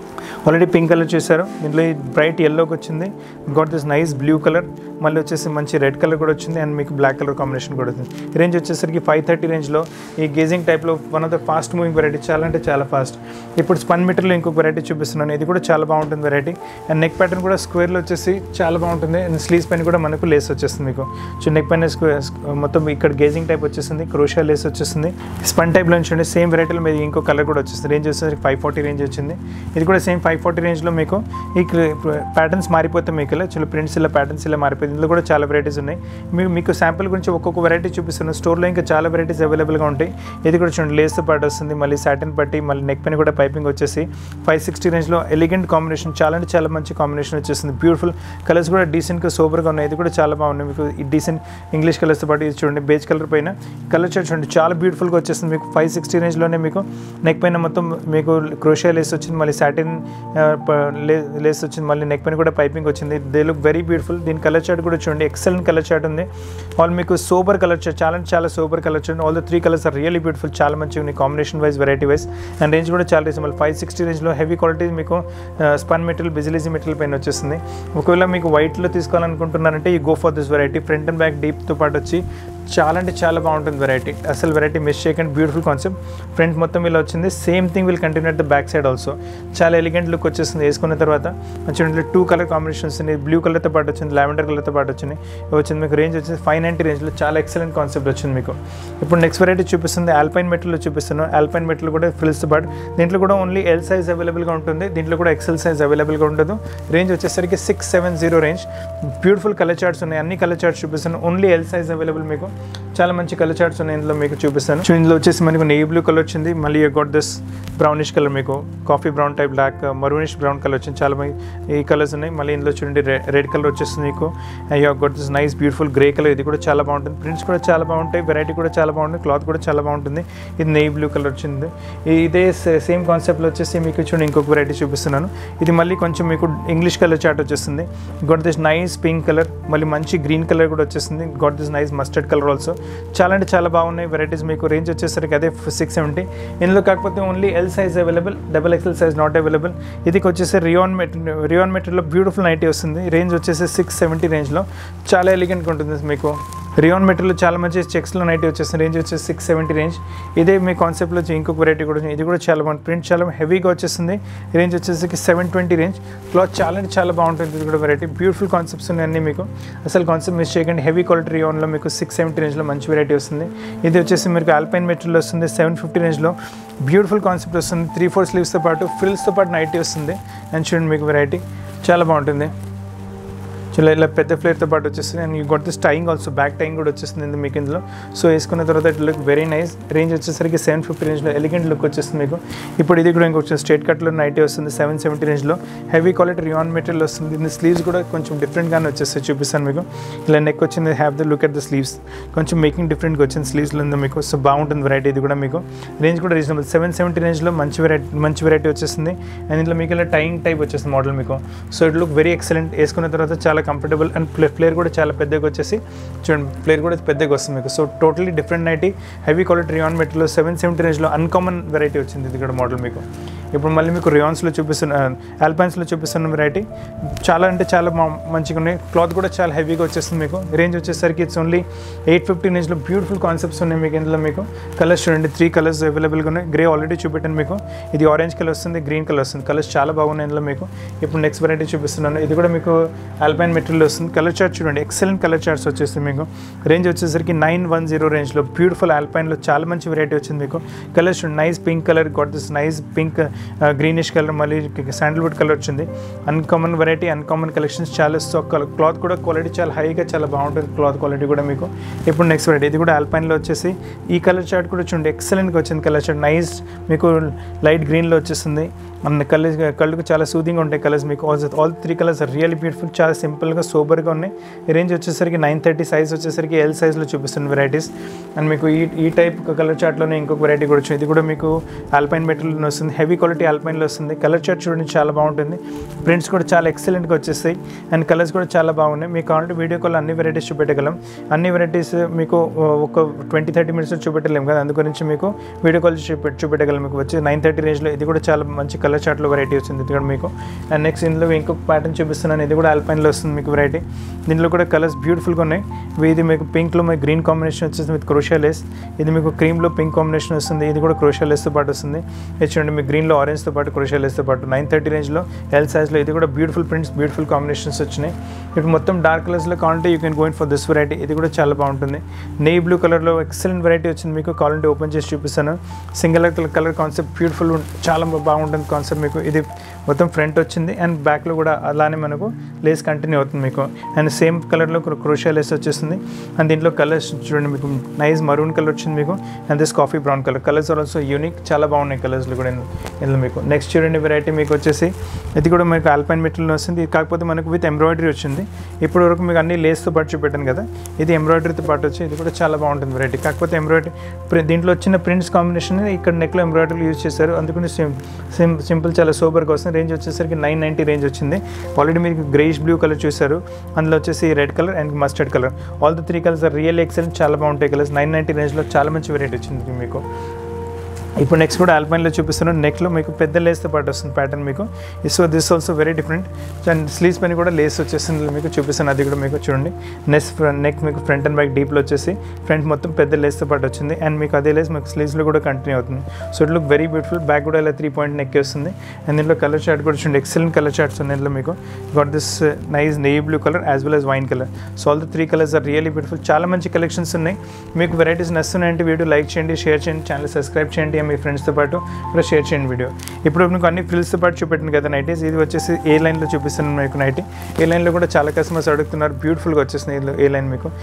already pink colour చూసారు దీంట్లో ఈ బ్రైట్ ఎల్లోకి వచ్చింది got this nice blue colour మళ్ళీ వచ్చేసి మంచి రెడ్ కలర్ కూడా వచ్చింది అండ్ మీకు బ్లాక్ కలర్ కాంబినేషన్ కూడా వచ్చింది రేంజ్ వచ్చేసరికి ఫైవ్ థర్టీ రేంజ్లో ఈ గేజింగ్ టైప్లో one of the fast moving variety చాలా అంటే చాలా ఫాస్ట్ ఇప్పుడు స్పన్ మీటర్లో ఇంకొక వెరైటీ చూపిస్తున్నాను ఇది కూడా చాలా బాగుంటుంది వెరైటీ అండ్ నెక్ ప్యాటర్న్ కూడా స్క్వేర్లో వచ్చేసి చాలా బాగుంటుంది అండ్ స్లీవ్స్ పైన కూడా మనకు లేస్ వచ్చేస్తుంది మీకు సో నెక్ పైన స్క్వేర్ మొత్తం ఇక్కడ గేజింగ్ టైప్ వచ్చేస్తుంది క్రోషియా లేస్ వచ్చేస్తుంది స్పన్ టైప్లో చూడండి సేమ్ వెరైటీలో మీద ఇంకో కలర్ కూడా వచ్చేస్తుంది రేంజ్ వచ్చేసరికి ఫైవ్ ఫార్టీ రేంజ్ వచ్చింది ఇది కూడా సేమ్ ఫైవ్ ఫార్టీ రేంజ్లో మీకు ఈ ప్యాటర్న్స్ మారిపోతాయి మీకు ఇలా చిన్న ప్రింట్స్ ఇలా ప్యాటర్న్స్ ఇలా మారిపోయింది ఇందులో కూడా చాలా వెరైటీస్ ఉన్నాయి మీకు మీకు శాంపుల్ గురించి ఒక్కొక్క వెరైటీ చూపిస్తున్నాను స్టోర్లో ఇంకా చాలా వెరైటీస్ అవైలబుల్గా ఉంటాయి ఇది కూడా చూడండి లేస్తో పాటు వస్తుంది మళ్ళీ సాటిన్ పట్టి మళ్ళీ నెక్ పైన కూడా పైపింగ్ వచ్చేసి ఫైవ్ సిక్స్టీ రేంజ్లో ఎలిగెంట్ కాంబినేషన్ చాలా అంటే చాలా మంచి కాంబినేషన్ వచ్చేస్తుంది బ్యూటిఫుల్ కలర్స్ కూడా డీసెంట్గా సూపర్గా ఉన్నాయి ఇది కూడా చాలా బాగున్నాయి మీకు ఈ డీసెంట్ ఇంగ్లీష్ కలర్స్తో పాటు ఇది చూడండి బేజ్ కలర్ పైన కలర్ చార్ట్ చూడండి చాలా బ్యూటిఫుల్గా వచ్చేస్తుంది మీకు ఫైవ్ సిక్స్టీ రేంజ్లోనే మీకు నెక్ పైన మొత్తం మీకు క్రోషియా లేస్ వచ్చింది మళ్ళీ సాటిన్ లేస్ వచ్చింది మళ్ళీ నెక్ పైన కూడా పైపింగ్ వచ్చింది దే లుక్ వెరీ బ్యూటిఫుల్ దీని కలర్ చార్ట్ కూడా చూడండి ఎక్సలెంట్ కలర్ చార్ట్ ఉంది ఆల్ మీకు సూపర్ కలర్ చార్ట్ చాలా అంటే చాలా super colour chart all the three colours are really beautiful చాలా మంచిగా ఉన్నాయి combination wise variety wise and range కూడా చాలా రీజనబుల్ ఫైవ్ సిక్స్టీ రేంజ్లో హెవీ క్వాలిటీ మీకు స్పన్ మెటీరియల్ బిజిలీజీ మెటీరియల్ పైన వచ్చేస్తుంది ఒకవేళ మీకు వైట్లో తీసుకోవాలనుకుంటున్నారంటే ఈ go for this variety front and back డీప్తో పాటు వచ్చి చాలా అంటే చాలా బాగుంటుంది వెరైటీ అసలు వెరైటీ మిస్ చేయకండి బ్యూటిఫుల్ కాన్సెప్ట్ ఫ్రంట్ మొత్తం ఇలా వచ్చింది same thing will continue at the back side also చాలా ఎలిగెంట్ లుక్ వచ్చేస్తుంది వేసుకున్న తర్వాత చూడండి టూ కలర్ కాంబినేషన్స్ ఉన్నాయి బ్లూ కలర్తో పాటు వచ్చింది లావెండర్ కలర్తో పాటు వచ్చింది ఇవి వచ్చింది మీకు రేంజ్ వచ్చింది ఫైవ్ నైంటీ రేంజ్లో చాలా ఎక్సలెంట్ కాన్సెప్ట్ వచ్చింది మీకు ఇప్పుడు నెక్స్ట్ వెరైటీ చూపిస్తుంది ఆల్పైన్ మెటీరియల్ చూపిస్తున్నాను ఆల్పైన్ మెటీరియల్ కూడా ఫ్రిల్స్తో పాటు దీంట్లో కూడా ఓన్లీ ఎల్ సైజ్ అవైలబుల్గా ఉంటుంది దీంట్లో కూడా ఎక్సెల్ సైజ్ అవైలబుల్గా ఉంటుంది రేంజ్ వచ్చేసరికి six seven zero range beautiful colour charts ఉన్నాయి అన్ని కలర్ చార్ట్స్ చూపిస్తాను ఓన్లీ ఎల్ సైజ్ అవైలబుల్ మీకు చాలా మంచి కలర్ చార్ట్స్ ఉన్నాయి ఇందులో మీకు చూపిస్తాను సో ఇందులో వచ్చేసి మనకు నెయ్యి బ్లూ కలర్ వచ్చింది మళ్ళీ గోట్ దిస్ బ్రౌనిష్ కలర్ మీకు coffee brown type black maroonish brown colour వచ్చింది చాలా మంది ఈ కలర్స్ ఉన్నాయి మళ్ళీ ఇందులో చూడండి రెడ్ కలర్ వచ్చేస్తుంది మీకు you got this nice beautiful grey colour ఇది కూడా చాలా బాగుంటుంది ప్రింట్స్ కూడా చాలా బాగుంటాయి వెరైటీ కూడా చాలా బాగుంటుంది క్లాత్ కూడా చాలా బాగుంటుంది ఇది నెయ్యి బ్లూ కలర్ వచ్చింది ఇదే సేమ్ కాన్సెప్ట్లో వచ్చేసి మీకు చూడండి ఇంకొక వెరైటీ చూపిస్తున్నాను ఇది మళ్ళీ కొంచెం మీకు ఇంగ్లీష్ కలర్ చార్ట్ వచ్చేస్తుంది got this nice pink colour మళ్ళీ మంచి గ్రీన్ కలర్ కూడా వచ్చేస్తుంది got this nice mustard colour also చాలా అంటే చాలా బాగున్నాయి వెరైటీస్ మీకు రేంజ్ వచ్చేసరికి అదే సిక్స్ సెవెంటీ ఇందులో కాకపోతే only L size available double XL size not available ఇది వచ్చేసి రియాన్ మెట్ రియాన్ మెటీరియల్లో బ్యూటిఫుల్ నైటీ వస్తుంది రేంజ్ వచ్చేసి సిక్స్ సెవెంటీ రేంజ్లో చాలా ఎలిగెంట్గా ఉంటుంది మీకు రియాన్ మెటీరియల్ చాలా మంచి చెక్స్లో నైటీ వచ్చేస్తుంది రేంజ్ వచ్చేసి సిక్స్ సెవెంటీ రేంజ్ ఇదే మీ కాన్సెప్ట్లో ఇంకొక వెరైటీ కూడా వచ్చింది ఇది కూడా చాలా బాగుంది ప్రింట్ చాలా హెవీగా వచ్చేస్తుంది రేంజ్ వచ్చేసరికి సెవెన్ ట్వంటీ రేంజ్ క్లాత్ చాలా అంటే చాలా బాగుంటుంది ఇది కూడా వెరైటీ బ్యూటిఫుల్ కాన్సెప్ట్స్ ఉన్నాయి అన్నీ మీకు అసలు కాన్సెప్ట్ మిస్ చేయకండి హెవీ క్వాలిటీ రియాన్లో మీకు సిక్స్ సెవెంటీ రేంజ్లో మంచి వెరైటీ వస్తుంది ఇది వచ్చేసి మీకు ఆల్పైన్ మెటీరియల్ వస్తుంది సెవెన్ ఫిఫ్టీ రేంజ్లో బ్యూటిఫుల్ కాన్సెప్ట్ వస్తుంది త్రీ ఫోర్ స్లీవ్స్తో పాటు ఫ్రిల్స్తో పాటు నైటీ వస్తుంది అండ్ చూడండి మీకు వెరైటీ చాలా బాగుంటుంది చాలా ఇలా పెద్ద ఫ్లేర్తో పాటు వచ్చేస్తుంది and you got this tying also back tying కూడా వచ్చేస్తుంది ఇందులో మీకు ఇందులో సో వేసుకున్న తర్వాత it look very nice range వచ్చేసరికి సెవెన్ ఫిఫ్టీ రేంజ్లో ఎలిగెంట్ లుక్ వచ్చేస్తుంది మీకు ఇప్పుడు ఇది కూడా ఇంకొక స్ట్రేట్ కట్లో నైటీ వస్తుంది సెవెన్ సెవెంటీ రేంజ్లో హెవీ క్వాలిటీ రియాన్ మెటీరియల్ వస్తుంది దీని స్లీవ్స్ కూడా కొంచెం డిఫరెంట్గానే వచ్చేస్తాయి చూపిస్తాను మీకు ఇలా నెక్ వచ్చింది have the look at the sleeves కొంచెం మేకింగ్ డిఫరెంట్గా వచ్చింది స్లీవ్స్లో ఉంది మీకు సో బాగుంటుంది వెరైటీ ఇది కూడా మీకు రేంజ్ కూడా రీజనబుల్ సెవెన్ సెవెంటీ రేంజ్లో మంచి వెరైటీ మంచి వెరైటీ వచ్చేస్తుంది అండ్ ఇందులో మీకు ఇలా టైంగ్ టైప్ వచ్చేస్తుంది మోడల్ మీకు so it look very excellent వేసుకున్న తర్వాత చాలా కంఫర్టబుల్ అండ్ ప్లే ఫ్లేర్ కూడా చాలా పెద్దగా వచ్చేసి చూడండి ఫ్లేర్ కూడా పెద్దగా వస్తుంది మీకు so totally different nighty heavy quality rayon material seven seventy రేంజ్లో అన్కామన్ వెరైటీ వచ్చింది ఇది కూడా మోడల్ మీకు ఇప్పుడు మళ్ళీ మీకు రియాన్స్లో చూపిస్తున్న ఆల్పైన్స్లో చూపిస్తున్న వెరైటీ చాలా అంటే చాలా మా- మంచిగా ఉన్నాయి క్లాత్ కూడా చాలా హెవీగా వచ్చేస్తుంది మీకు రేంజ్ వచ్చేసరికి ఇట్స్ ఓన్లీ ఎయిట్ ఫిఫ్టీ రేంజ్లో బ్యూటిఫుల్ కాన్సెప్ట్స్ ఉన్నాయి మీకు ఇందులో మీకు కలర్స్ చూడండి త్రీ కలర్స్ అవైలబుల్గా ఉన్నాయి గ్రే ఆల్రెడీ చూపెట్టాను మీకు ఇది ఆరెంజ్ కలర్ వస్తుంది గ్రీన్ కలర్ వస్తుంది కలర్స్ చాలా బాగున్నాయి ఇందులో మీకు ఇప్పుడు నెక్స్ట్ వెరైటీ చూపిస్తున్నాను ఇది కూడా మీకు ఆల్పైన్ మెటీరియల్ వస్తుంది కలర్ చార్ట్ చూడండి ఎక్సలెంట్ కలర్ చార్ట్స్ వచ్చేస్తుంది మీకు రేంజ్ వచ్చేసరికి నైన్ వన్ జీరో రేంజ్లో బ్యూటిఫుల్ ఆల్పైన్లో చాలా మంచి వెరైటీ వచ్చింది మీకు కలర్స్ చూడండి nice pink colour got this nice pink greenish colour మళ్ళీ శాండల్వుడ్ కలర్ వచ్చింది అన్కామన్ వెరైటీ అన్కామన్ కలెక్షన్స్ చాలా సో క్లాత్ కూడా క్వాలిటీ చాలా హైగా చాలా బాగుంటుంది క్లాత్ క్వాలిటీ కూడా మీకు ఇప్పుడు నెక్స్ట్ వెరైటీ ఇది కూడా ఆల్పైన్లో వచ్చేసి ఈ కలర్ చార్ట్ కూడా చూడండి ఎక్సలెంట్గా వచ్చింది కలర్ చార్ట్ నైస్ మీకు లైట్ గ్రీన్లో వచ్చేస్తుంది మన కళ్ళు కళ్ళకు చాలా సూదింగ్ ఉంటాయి కలర్స్ మీకు all all three colours really beautiful చాలా సింపుల్గా సూపర్గా ఉన్నాయి రేంజ్ వచ్చేసరికి నైన్ థర్టీ సైజ్ వచ్చేసరికి ఎల్ సైజ్లో చూపిస్తుంది వెరైటీస్ అండ్ మీకు ఈ ఈ టైప్ కలర్ చార్ట్లోనే ఇంకొక వెరైటీ కూడా వచ్చింది ఇది కూడా మీకు ఆల్పైన్ మెటీరియల్ వస్తుంది హెవీ క్వాలిటీ క్వాలిటీ ఆల్పైన్లో వస్తుంది కలర్ చార్ట్ చూడండి చాలా బాగుంటుంది ప్రింట్స్ కూడా చాలా ఎక్సలెంట్గా వచ్చేస్తాయి అండ్ కలర్స్ కూడా చాలా బాగున్నాయి మీకు కావాలంటే వీడియో కాల్ అన్ని వెరైటీస్ చూపెట్టగలం అన్ని వెరైటీస్ మీకు ఒక ట్వంటీ థర్టీ మినిట్స్లో చూపెట్టలేము కదా అందు గురించి మీకు వీడియో కాల్ చూపె చూపెట్టగలం మీకు వచ్చి నైన్ థర్టీ రేంజ్లో ఇది కూడా చాలా మంచి కలర్ చార్ట్లో వెరైటీ వచ్చింది ఇది కూడా మీకు అండ్ నెక్స్ట్ ఇందులో ఇంకొక ప్యాటర్న్ చూపిస్తున్నాను ఇది కూడా ఆల్పైన్లో వస్తుంది మీకు వెరైటీ దీంట్లో కూడా కలర్స్ బ్యూటిఫుల్గా ఉన్నాయి ఇది మీకు పింక్లో మీకు గ్రీన్ కాంబినేషన్ వచ్చేసి విత్ క్రోషియా లేస్ ఇది మీకు క్రీమ్లో పింక్ కాంబినేషన్ వస్తుంది ఇది కూడా క్రోషియా లేస్తో పాటు వస్తుంది ఇది చూడండి మీకు గ్రీన్లో ఆరెంజ్తో పాటు క్రోషియా లేస్తో పాటు నైన్ థర్టీ రేంజ్లో ఎల్ సైజ్లో ఇది కూడా బ్యూటిఫుల్ ప్రింట్స్ బ్యూటిఫుల్ కాంబినేషన్స్ వచ్చినాయి ఇప్పుడు మొత్తం డార్క్ కలర్స్లో కావాలంటే you can going for this variety ఇది కూడా చాలా బాగుంటుంది నెయ్యి బ్లూ కలర్లో ఎక్సలెంట్ వెరైటీ వచ్చింది మీకు కావాలంటే ఓపెన్ చేసి చూపిస్తాను సింగిల్ కలర్ కాన్సెప్ట్ బ్యూటిఫుల్ చాలా బాగుంటుంది కాన్సెప్ట్ మీకు ఇది మొత్తం ఫ్రంట్ వచ్చింది అండ్ బ్యాక్లో కూడా అలానే మనకు లేస్ కంటిన్యూ అవుతుంది మీకు అండ్ సేమ్ కలర్లో క్రోషియా లేస్ వచ్చేస్తుంది అండ్ దీంట్లో కలర్స్ చూడండి మీకు నైస్ మరూన్ కలర్ వచ్చింది మీకు and this coffee brown colour colours are also unique చాలా బాగున్నాయి కలర్స్లో కూడా ఇందులో- ఇందులో మీకు నెక్స్ట్ చూడండి వెరైటీ మీకు వచ్చేసి ఇది కూడా మీకు ఆల్పైన్ మెటీరియల్ వస్తుంది ఇది కాకపోతే మనకు విత్ ఎంబ్రాయిడరీ వచ్చింది ఇప్పుడు వరకు మీకు అన్ని లేస్తో పాటు చూపెట్టాను కదా ఇది ఎంబ్రాయిడరీతో పాటు వచ్చి ఇది కూడా చాలా బాగుంటుంది వెరైటీ కాకపోతే ఎంబ్రాయిడరీ ప్రి- దీంట్లో వచ్చిన ప్రింట్స్ కాంబినేషన్ ఇక్కడ నెక్లో ఎంబ్రాయిడరీ యూజ్ చేశారు అందుకని సిం సిం సింపుల్ చాలా సూపర్గా వస్తుంది రేంజ్ వచ్చేసరికి నైన్ నైంటీ రేంజ్ వచ్చింది ఆల్రెడీ మీరు గ్రేష్ బ్లూ కలర్ చూశారు అందులో వచ్చేసి red colour and mustard colour all the three colours are real excellent చాలా బాగుంటాయి కలర్స్ నైన్ నైంటీ రేంజ్లో చాలా మంచి వెరైటీ వచ్చింది మీకు ఇప్పుడు నెక్స్ట్ కూడా ఆల్పైన్లో చూపిస్తున్నాను నెక్లో మీకు పెద్ద లేస్తో పాటు వస్తుంది ప్యాటర్న్ మీకు so this also very different and sleeves పైన కూడా లేస్ వచ్చేసింది మీకు చూపిస్తాను అది కూడా మీకు చూడండి నెక్స్ట్ నెక్ మీకు ఫ్రంట్ అండ్ బ్యాక్ డీప్లో వచ్చేసి ఫ్రంట్ మొత్తం పెద్ద లేస్తో పాటు వచ్చింది అండ్ మీకు అదే లేస్ మీకు స్లీవ్స్లో కూడా కంటిన్యూ అవుతుంది so it look very beautiful back కూడా ఇలా త్రీ పాయింట్ నెక్ వస్తుంది అండ్ దీంట్లో కలర్ చార్ట్ కూడా చూడండి ఎక్సలెంట్ కలర్ చార్ట్స్ ఉన్నాయి ఇందులో మీకు got this nice navy blue colour as well as wine colour so all the three colours are really beautiful చాలా మంచి కలెక్షన్స్ ఉన్నాయి మీకు వెరైటీస్ నస్తున్నాయంటే వీడియో లైక్ చేయండి షేర్ చేయండి ఛానల్ సబ్స్క్రైబ్ చేయండి మీ ఫ్రెండ్స్తో పాటు కూడా షేర్ చేయండి వీడియో ఇప్పుడు మీకు అన్ని ఫ్రిల్స్తో పాటు చూపెట్టింది కదా నైటీస్ ఇది వచ్చేసి ఏ లైన్లో చూపిస్తున్నాను మీకు నైటీ ఏ లైన్లో కూడా చాలా కస్టమర్స్ అడుగుతున్నారు బ్యూటిఫుల్గా వచ్చేసింది ఇందులో ఏ లైన్ మీకు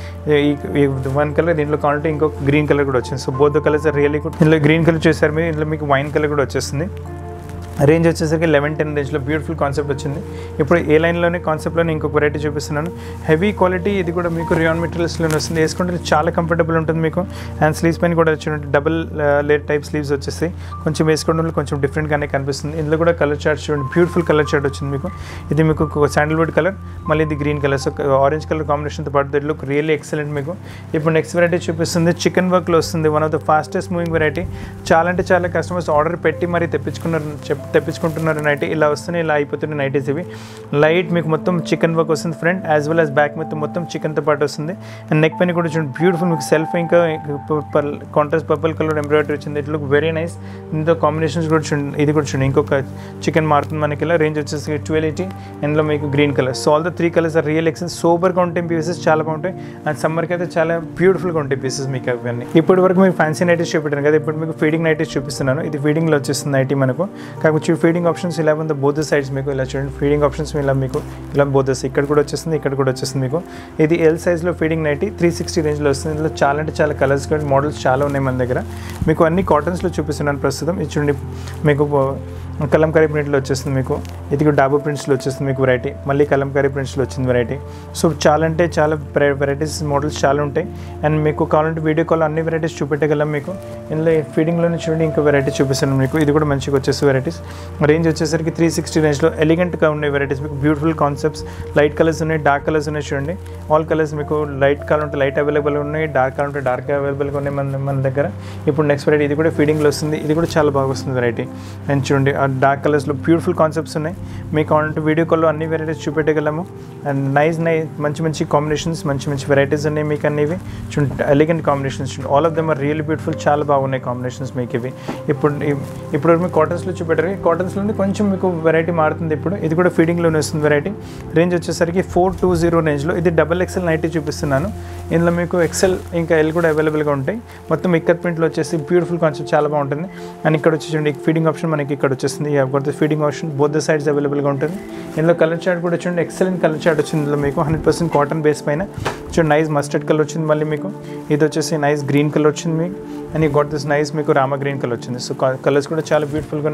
ఈ వన్ కలర్ దీంట్లో కావాలంటే ఇంకొక గ్రీన్ కలర్ కూడా వచ్చింది so both colours are really good ఇందులో గ్రీన్ కలర్ చూసారు మీరు ఇందులో మీకు వైన్ కలర్ కూడా వచ్చేస్తుంది రేంజ్ వచ్చేసరికి లెవెన్ టెన్ రేంజ్లో బ్యూటిఫుల్ కాన్సెప్ట్ వచ్చింది ఇప్పుడు ఏ లైన్లోనే కాన్సెప్ట్లోనే ఇంకొక వెరైటీ చూపిస్తున్నాను హెవీ క్వాలిటీ ఇది కూడా మీకు రియాన్ మెటీరియల్స్లోనే వస్తుంది వేసుకుంటే చాలా కంఫర్టబుల్ ఉంటుంది మీకు అండ్ స్లీవ్స్ పైన కూడా వచ్చినట్టు డబుల్ లేట్ టైప్ స్లీవ్స్ వచ్చేస్తాయి కొంచెం వేసుకోవడంలో కొంచెం డిఫరెంట్గానే కనిపిస్తుంది ఇందులో కూడా కలర్ చార్ట్ చూడండి బ్యూటిఫుల్ కలర్ చార్ట్ వచ్చింది మీకు ఇది మీకు శాండల్వుడ్ కలర్ మళ్ళీ ఇది green colour so orange colour కాంబినేషన్తో పాటు దట్ లుక్ రియల్లీ ఎక్సలెంట్ మీకు ఇప్పుడు నెక్స్ట్ వెరైటీ చూపిస్తుంది చికెన్ వర్క్లో వస్తుంది one of the fastest moving variety చాలా అంటే చాలా కస్టమర్స్ ఆర్డర్ పెట్టి మరి తెప్పించుకున్నారు చెప్ తెప్పించుకుంటున్నారు నైటీ ఇలా వస్తున్నాయి ఇలా అయిపోతున్నాయి నైటీస్ ఇవి లైట్ మీకు మొత్తం చికెన్ వర్క్ వస్తుంది front as well as back మొత్తం మొత్తం చికెన్తో పాటు వస్తుంది అండ్ నెక్ పైన కూడా చూడండి బ్యూటిఫుల్ మీకు సెల్ఫ్ ఇంకా కాంట్రాస్ట్ పర్పుల్ కలర్ ఎంబ్రాయిడరీ వచ్చింది ఇట్ లుక్ వెరీ నైస్ ఇందులో కాంబినేషన్స్ కూడా చూడండి ఇది కూడా చూడండి ఇంకొక చికెన్ మారుతుంది మనకి ఇలా రేంజ్ వచ్చేసి ట్వెల్వ్ ఎయిటీ ఇందులో మీకు green colour so all the three colours are real excess సూపర్గా ఉంటాయి పీసెస్ చాలా బాగుంటాయి అండ్ సమ్మర్కి అయితే చాలా బ్యూటిఫుల్గా ఉంటాయి పీసెస్ మీకు అవన్నీ ఇప్పటి వరకు మీకు ఫ్యాన్సీ నైటీస్ చూపెట్టాను కదా ఇప్పుడు మీకు ఫీడింగ్ నైటీస్ చూపిస్తున్నాను ఇది ఫీడింగ్లో వచ్చేస్తుంది నైటీ మనకు కాకపోతే ఫీడింగ్ ఆప్షన్స్ ఇలా ఉంది బోత్ సైడ్స్ మీకు ఇలా చూడండి ఫీడింగ్ ఆప్షన్స్ ఇలా మీకు ఇలా బోత్ ఇక్కడ కూడా వచ్చేస్తుంది ఇక్కడ కూడా వచ్చేస్తుంది మీకు ఇది ఎల్ సైజ్లో ఫీడింగ్ నైటీ త్రీ సిక్స్టీ రేంజ్లో వస్తుంది ఇందులో చాలా అంటే చాలా కలర్స్ కూడా మోడల్స్ చాలా ఉన్నాయి మన దగ్గర మీకు అన్ని కాటన్స్లో చూపిస్తున్నాను ప్రస్తుతం ఇది చూడండి మీకు కలంకారీ ప్రింట్లో వచ్చేస్తుంది మీకు ఇది కూడా డాబు ప్రింట్స్లో వచ్చేస్తుంది మీకు వెరైటీ మళ్ళీ కలంకారీ ప్రింట్స్లో వచ్చింది వెరైటీ సో చాలా అంటే చాలా వెరైటీస్ మోడల్స్ చాలా ఉంటాయి అండ్ మీకు కావాలంటే వీడియో కాల్ అన్ని వెరైటీస్ చూపెట్టగలం మీకు ఇందులో ఫీడింగ్లోనే చూడండి ఇంకో వెరైటీ చూపిస్తాను మీకు ఇది కూడా మంచిగా వచ్చేసి వెరైటీస్ రేంజ్ వచ్చేసరికి త్రీ సిక్స్టీ రేంజ్లో ఎలిగెంట్గా ఉన్నాయి వెరైటీస్ మీకు బ్యూటిఫుల్ కాన్సెప్ట్స్ లైట్ కలర్స్ ఉన్నాయి డార్క్ కలర్స్ ఉన్నాయి చూడండి ఆల్ కలర్స్ మీకు లైట్ కావాలంటే లైట్ అవైలబుల్ ఉన్నాయి డార్క్ కావాలంటే డార్క్ అవైలబుల్గా ఉన్నాయి మన మన దగ్గర ఇప్పుడు నెక్స్ట్ వెరైటీ ఇది కూడా ఫీడింగ్లో వస్తుంది ఇది కూడా చాలా బాగా వస్తుంది వెరైటీ అండ్ చూడండి ఆ డార్క్ కలర్స్లో బ్యూటిఫుల్ కాన్సెప్ట్స్ ఉన్నాయి మీకు కావాలంటే వీడియో కాల్లో అన్ని వెరైటీస్ చూపెట్టగలము అండ్ నైస్ నై మంచి మంచి కాంబినేషన్స్ మంచి మంచి వెరైటీస్ ఉన్నాయి మీకు అన్నివి చూడండి ఎలిగెంట్ కాంబినేషన్స్ చూడండి all of them are real beautiful చాలా బాగున్నాయి కాంబినేషన్స్ మీకు ఇవి ఇప్పుడు ఇప్పుడు మీకు కాటన్స్లో చూపెట్టారు కాటన్స్లో కొంచెం మీకు వెరైటీ మారుతుంది ఇప్పుడు ఇది కూడా ఫీడింగ్లోనే వస్తుంది వెరైటీ రేంజ్ వచ్చేసరికి ఫోర్ టూ జీరో రేంజ్లో ఇది డబల్ ఎక్సెల్ నైటీ చూపిస్తున్నాను ఇందులో మీకు ఎక్సెల్ ఇంకా ఎల్ కూడా అవైలబుల్గా ఉంటాయి మొత్తం ఇక్కత్ ప్రింట్లో వచ్చేసి బ్యూటిఫుల్ కాన్సెప్ట్ చాలా బాగుంటుంది అండ్ ఇక్కడ వచ్చి చూడండి ఫీడింగ్ ఆప్షన్ మనకి ఇక్కడ వచ్చేస్తుంది కొత్త feeding option both the sides అవైలబుల్గా ఉంటుంది ఇందులో కలర్ చార్ట్ కూడా చూడండి ఎక్సలెంట్ కలర్ చార్ట్ వచ్చింది ఇందులో మీకు హండ్రెడ్ పర్సెంట్ కాటన్ బేస్ పైన చూడండి నైస్ మస్టర్డ్ కలర్ వచ్చింది మళ్ళీ మీకు ఇది వచ్చేసి నైస్ గ్రీన్ కలర్ వచ్చింది మీకు అండ్ ఈ గోట్ దిస్ నైస్ మీకు రామ గ్రీన్ కలర్ వచ్చింది సో కలర్స్ కూడా చాలా బ్యూటిఫుల్గా ఉన్నాయి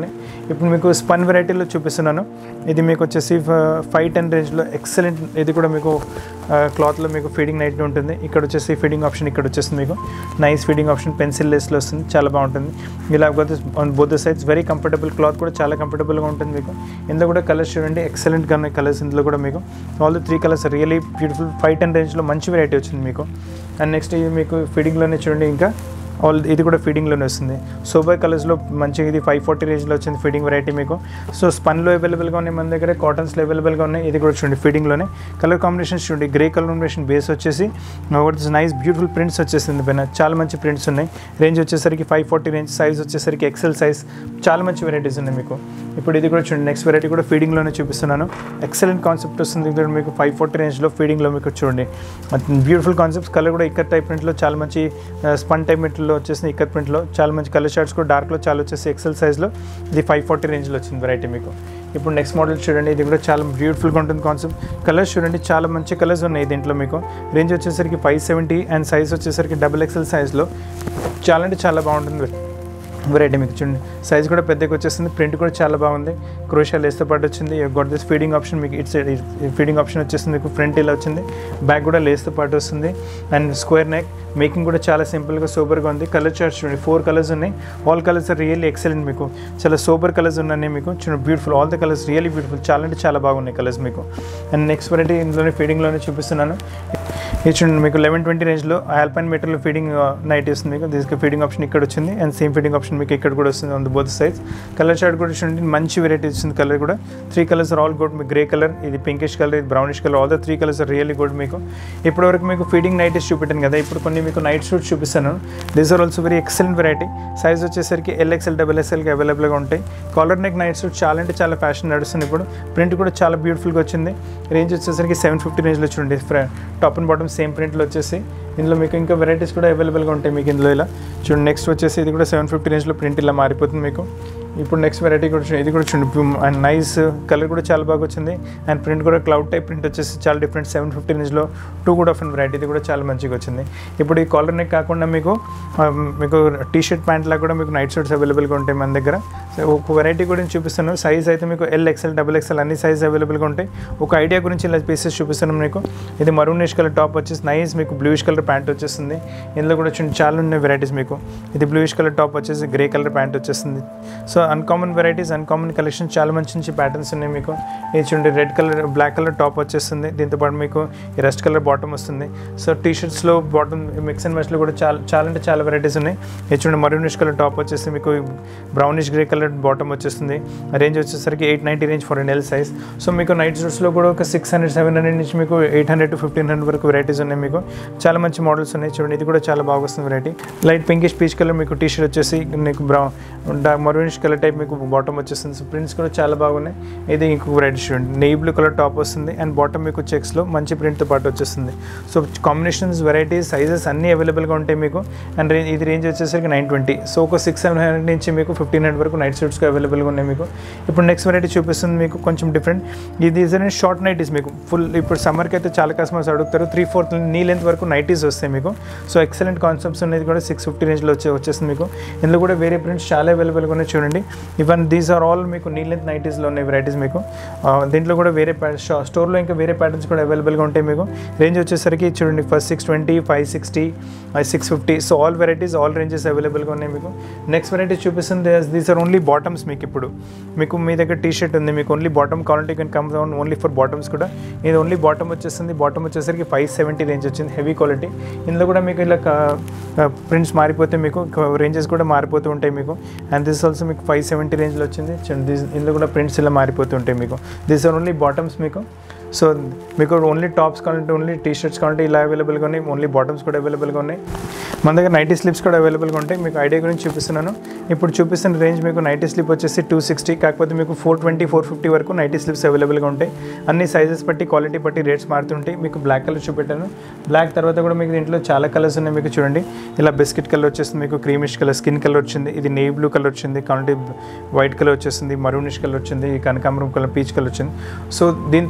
ఇప్పుడు మీకు స్పన్ వెరైటీలో చూపిస్తున్నాను ఇది మీకు వచ్చేసి ఫైవ్ టెన్ రేంజ్లో ఎక్సలెంట్ ఇది కూడా మీకు క్లాత్లో మీకు ఫీడింగ్ నైట్ ఉంటుంది ఇక్కడ వచ్చేసి ఫీడింగ్ ఆప్షన్ ఇక్కడ వచ్చేస్తుంది మీకు నైస్ ఫీడింగ్ ఆప్షన్ పెన్సిల్ లెస్లో వస్తుంది చాలా బాగుంటుంది ఇలా both sides very comfortable cloth కూడా చాలా కంఫర్టబుల్గా ఉంటుంది మీకు ఇందులో కూడా కలర్స్ చూడండి ఎక్సలెంట్గా ఉన్నాయి కలర్స్ ఇందులో కూడా మీకు all the three colours really beautiful five ten రేంజ్లో మంచి వెరైటీ వచ్చింది మీకు అండ్ నెక్స్ట్ ఇది మీకు ఫీడింగ్లోనే చూడండి ఇంకా ఆల్ ఇది కూడా ఫీడింగ్లోనే వస్తుంది సోబర్ కలర్స్లో మంచిగా ఇది ఫైవ్ ఫార్టీ రేంజ్లో వచ్చింది ఫీడింగ్ వెరైటీ మీకు సో స్పన్లో అవైలబుల్గా ఉన్నాయి మన దగ్గర కాటన్స్లో అవైలబుల్గా ఉన్నాయి ఇది కూడా చూడండి ఫీడింగ్లోనే కలర్ కాంబినేషన్స్ చూడండి గ్రే కలర్ కాంబినేషన్ బేస్ వచ్చేసి ఒకటి నైస్ బ్యూటిఫుల్ ప్రింట్స్ వచ్చేసింది పైన చాలా మంచి ప్రింట్స్ ఉన్నాయి రేంజ్ వచ్చేసరికి ఫైవ్ ఫార్టీ రేంజ్ సైజ్ వచ్చేసరికి ఎక్సెల్ సైజ్ చాలా మంచి వెరైటీస్ ఉన్నాయి మీకు ఇప్పుడు ఇది కూడా చూడండి నెక్స్ట్ వెరైటీ కూడా ఫీడింగ్లోనే చూపిస్తున్నాను ఎక్సలెంట్ కాన్సెప్ట్ వస్తుంది ఇది కూడా మీకు ఫైవ్ ఫార్టీ రేంజ్లో ఫీడింగ్లో మీకు చూడండి బ్యూటిఫుల్ కాన్సెప్ట్స్ కలర్ కూడా ఇక్కడ టైప్ ప్రింట్లో చాలా మంచి స్పన్ టైప్ ప్రింట్లో వచ్చేసింది ఇక్కడ ప్రింట్లో చాలా మంచి కలర్ షార్ట్స్ కూడా డార్క్లో చాలా వచ్చేసి ఎక్సెల్ సైజ్లో ఇది ఫైవ్ ఫార్టీ రేంజ్లో వచ్చింది వెరైటీ మీకు ఇప్పుడు నెక్స్ట్ మోడల్ చూడండి ఇది కూడా చాలా బ్యూటిఫుల్గా ఉంటుంది కాన్సెప్ట్ కలర్స్ చూడండి చాలా మంచి కలర్స్ ఉన్నాయి దీంట్లో మీకు రేంజ్ వచ్చేసరికి ఫైవ్ సెవెంటీ అండ్ సైజ్ వచ్చేసరికి డబుల్ ఎక్సెల్ సైజ్లో చాలా అంటే చాలా బాగుంటుంది వెరైటీ మీకు చూడండి సైజ్ కూడా పెద్దగా వచ్చేస్తుంది ప్రింట్ కూడా చాలా బాగుంది క్రోషియా లేస్తో పాటు వచ్చింది గొడ్ దిస్ ఫీడింగ్ ఆప్షన్ మీకు ఇట్స్ ఫీడింగ్ ఆప్షన్ వచ్చేస్తుంది మీకు ఫ్రంట్ ఇలా వచ్చింది బ్యాక్ కూడా లేస్తో పాటు వస్తుంది అండ్ స్క్వేర్ నెక్ మేకింగ్ కూడా చాలా సింపుల్గా సూపర్గా ఉంది కలర్ చార్ట్స్ చూడండి ఫోర్ కలర్స్ ఉన్నాయి all colours are really excellent మీకు చాలా సూపర్ కలర్స్ ఉన్నాయి మీకు చూడండి beautiful all the colours really beautiful చాలా అంటే చాలా బాగున్నాయి కలర్స్ మీకు అండ్ నెక్స్ట్ వెరైటీ ఇందులోనే ఫీడింగ్లోనే చూపిస్తున్నాను ఇది చూడండి మీకు లెవెన్ ట్వంటీ రేంజ్లో ఆల్పైన్ మెటీరియల్ ఫీడింగ్ నైట్ వస్తుంది మీకు దీనికి ఫీడింగ్ ఆప్షన్ ఇక్కడ వచ్చింది అండ్ సేమ్ ఫీడింగ్ ఆప్షన్ మీకు ఇక్కడ కూడా వస్తుంది on the both size colour chart కూడా చూడండి మంచి వెరైటీ వచ్చింది కలర్ కూడా three colours are all good మీకు గ్రే కలర్ ఇది పింకిష్ కలర్ ఇది brownish colour all the three colours are really good మీకు ఇప్పటివరకు మీకు ఫీడింగ్ నైటీస్ చూపెట్టాను కదా ఇప్పుడు కొన్ని మీకు నైట్ షూట్స్ చూపిస్తాను these are also very excellent variety size వచ్చేసరికి ఎల్ఎక్స్ఎల్ డబల్ ఎక్స్ఎల్కి అవైలబుల్గా ఉంటాయి కాలర్ నెక్ నైట్ షూట్ చాలా అంటే చాలా ఫ్యాషన్ నడుస్తుంది ఇప్పుడు ప్రింట్ కూడా చాలా బ్యూటిఫుల్గా వచ్చింది రేంజ్ వచ్చేసరికి సెవెన్ ఫిఫ్టీ రేంజ్లో చూడండి టాప్ అండ్ బాటమ్ సేమ్ ప్రింట్లో వచ్చేసి ఇందులో మీకు ఇంకా వెరైటీస్ కూడా అవైలబుల్గా ఉంటాయి మీకు ఇందులో ఇలా చూడండి నెక్స్ట్ వచ్చేసి ఇది కూడా సెవెన్ ఫిఫ్టీ రేంజ్లో ప్రింట్ ఇలా మారిపోతుంది మీకు ఇప్పుడు నెక్స్ట్ వెరైటీ కూడా చూడండి ఇది కూడా చూడండి అండ్ నైస్ కలర్ కూడా చాలా బాగా వచ్చింది అండ్ ప్రింట్ కూడా క్లౌడ్ టైప్ ప్రింట్ వచ్చేసి చాలా డిఫరెంట్ సెవెన్ ఫిఫ్టీ రేంజ్లో టూ కూడా ఆఫ్ వెరైటీ ఇది కూడా చాలా మంచిగా వచ్చింది ఇప్పుడు ఈ కాలర్ నెక్ కాకుండా మీకు ఆ, మీకు టీ షర్ట్ ప్యాంట్ లాగా కూడా మీకు నైట్ షర్ట్స్ అవైలబుల్గా ఉంటాయి మన దగ్గర సో ఒక వెరైటీ గురించి చూపిస్తాను సైజ్ అయితే మీకు ఎల్ ఎక్స్ఎల్ డబుల్ ఎక్స్ఎల్ అన్ని సైజ్ అవైలబుల్గా ఉంటాయి ఒక ఐడియా గురించి ఇలా పీసెస్ చూపిస్తున్నాం మీకు ఇది మరూనిష్ కలర్ టాప్ వచ్చేసి నైస్ మీకు బ్లూయిష్ కలర్ ప్యాంట్ వచ్చేస్తుంది ఇందులో కూడా చూడండి చాలా ఉన్నాయి వెరైటీస్ మీకు ఇది బ్లూయిష్ కలర్ టాప్ వచ్చేసి గ్రే కలర్ ప్యాంట్ వచ్చేస్తుంది so uncommon varieties uncommon collection చాలా మంచి మంచి ప్యాటర్న్స్ ఉన్నాయి మీకు ఇది చూడండి red colour black colour top వచ్చేస్తుంది దీంతో పాటు మీకు ఈ రెస్ట్ కలర్ బాటమ్ వస్తుంది సో టీ షర్ట్స్లో బాటమ్ మిక్స్ అండ్ మ్యాచ్లో కూడా చాలా చాలా అంటే చాలా వెరైటీస్ ఉన్నాయి ఇది చూడండి మరూనిష్ కలర్ టాప్ వచ్చేసి మీకు బ్రౌనిష్ గ్రే కలర్ బాటమ్ వచ్చేస్తుంది రేంజ్ వచ్చేసరికి eight ninety range for N L size so మీకు నైట్ షూట్స్లో కూడా ఒక సిక్స్ హండ్రెడ్ సెవెన్ హండ్రెడ్ నుంచి మీకు eight hundred to fifteen hundred వరకు వెరైటీస్ ఉన్నాయి మీకు చాలా మంచి మోడల్స్ ఉన్నాయి చూడండి ఇది కూడా చాలా బాగా వస్తుంది variety light pinkish peach colour మీకు టీ షర్ట్ వచ్చేసి మీకు బ్రౌన్ మరూనిష్ కలర్ టైప్ మీకు బాటమ్ వచ్చేస్తుంది సో ప్రింట్స్ కూడా చాలా బాగున్నాయి ఇది ఇంకొక వెరైటీ చూడండి నెయ్యి బ్లూ కలర్ టాప్ వస్తుంది అండ్ బాటమ్ మీకు చెక్స్లో మంచి ప్రింట్తో పాటు వచ్చేస్తుంది సో కాంబినేషన్స్ వెరైటీస్ సైజెస్ అన్నీ అవైలబుల్గా ఉంటాయి మీకు అండ్ రేంజ్ ఇది రేంజ్ వచ్చేసరికి నైన్ ట్వంటీ సో ఒక సిక్స్ సెవెన్ హండ్రెడ్ నుంచి మీకు ఫిఫ్టీన్ హండ్రెడ్ వరకు నైట్ సూట్స్కి అవైలబుల్గా ఉన్నాయి మీకు ఇప్పుడు నెక్స్ట్ వెరైటీ చూపిస్తుంది మీకు కొంచెం డిఫరెంట్ ఇది షార్ట్ నైటీస్ మీకు ఫుల్ ఇప్పుడు సమ్మర్కి అయితే చాలా కస్టమర్స్ అడుగుతారు త్రీ ఫోర్త్ నీ లెంత్ వరకు నైటీస్ వస్తాయి మీకు సో ఎక్సలెంట్ కాన్సెప్ట్స్ అనేది కూడా సిక్స్ ఫిఫ్టీ రేంజ్లో వచ్చే వచ్చేస్తుంది మీకు ఇందులో కూడా వేరే ప్రింట్స్ చాలా అవైలబుల్గా ఉన్నాయి చూడండి ఈవెన్ దీస్ ఆర్ ఆల్ మీకు నీ లెంత్ నైటీస్లో ఉన్నాయి వెరైటీస్ మీకు ఆ, దీంట్లో కూడా వేరే స్టోర్లో ఇంకా వేరే ప్యాటర్న్స్ కూడా అవైలబుల్గా ఉంటాయి మీకు రేంజ్ వచ్చేసరికి చూడండి first six twenty five sixty six fifty so all varieties all ranges అవైలబుల్గా ఉన్నాయి మీకు నెక్స్ట్ వెరైటీ చూపిస్తుంది దీస్ ఆర్ ఓన్లీ బాటమ్స్ మీకు ఇప్పుడు మీకు మీ దగ్గర టీ షర్ట్ ఉంది మీకు only bottom quality can come down only for bottoms కూడా ఇది ఓన్లీ బాటమ్ వచ్చేస్తుంది బాటమ్ వచ్చేసరికి ఫైవ్ సెవెంటీ రేంజ్ వచ్చింది హెవీ క్వాలిటీ ఇందులో కూడా మీకు ఇలా ప్రింట్స్ మారిపోతే మీకు రేంజెస్ కూడా మారిపోతూ ఉంటాయి మీకు అండ్ దిస్ ఆల్సో మీకు ఫైవ్ సెవెంటీ రేంజ్లో వచ్చింది చూడండి this- ఇందులో కూడా ప్రింట్స్ ఇలా మారిపోతూ ఉంటాయి మీకు దిస్ ఆర్ ఓన్లీ బాటమ్స్ మీకు సో మీకు ఓన్లీ టాప్స్ కావాలంటే ఓన్లీ టీ షర్ట్స్ కావాలంటే ఇలా అవైలబుల్గా ఉన్నాయి ఓన్లీ బాటమ్స్ కూడా అవైలబుల్గా ఉన్నాయి మన దగ్గర నైటీ స్లిప్స్ కూడా అవైలబుల్గా ఉంటాయి మీకు ఐడియా గురించి చూపిస్తున్నాను ఇప్పుడు చూపిస్తున్న రేంజ్ మీకు నైటీ స్లిప్ వచ్చేసి టూ సిక్స్టీ కాకపోతే మీకు ఫోర్ ట్వంటీ ఫోర్ ఫిఫ్టీ వరకు నైటీ స్లిప్స్ అవైలబుల్గా ఉంటాయి అన్ని సైజెస్ బట్టి క్వాలిటీ బట్టి రేట్స్ మారుతుంటాయి మీకు బ్లాక్ కలర్ చూపెట్టాను బ్లాక్ తర్వాత కూడా మీకు దీంట్లో చాలా కలర్స్ ఉన్నాయి మీకు చూడండి ఇలా బిస్కెట్ కలర్ వచ్చేస్తుంది మీకు క్రీమిష్ కలర్ స్కిన్ కలర్ వచ్చింది ఇది నేవీ బ్లూ కలర్ వచ్చింది కాబట్టి వైట్ కలర్ వచ్చేసింది మరూనిష్ కలర్ వచ్చింది కనకాంబరం కలర్ పీచ్ కలర్ వచ్చింది సో దీని తప్ప కూడా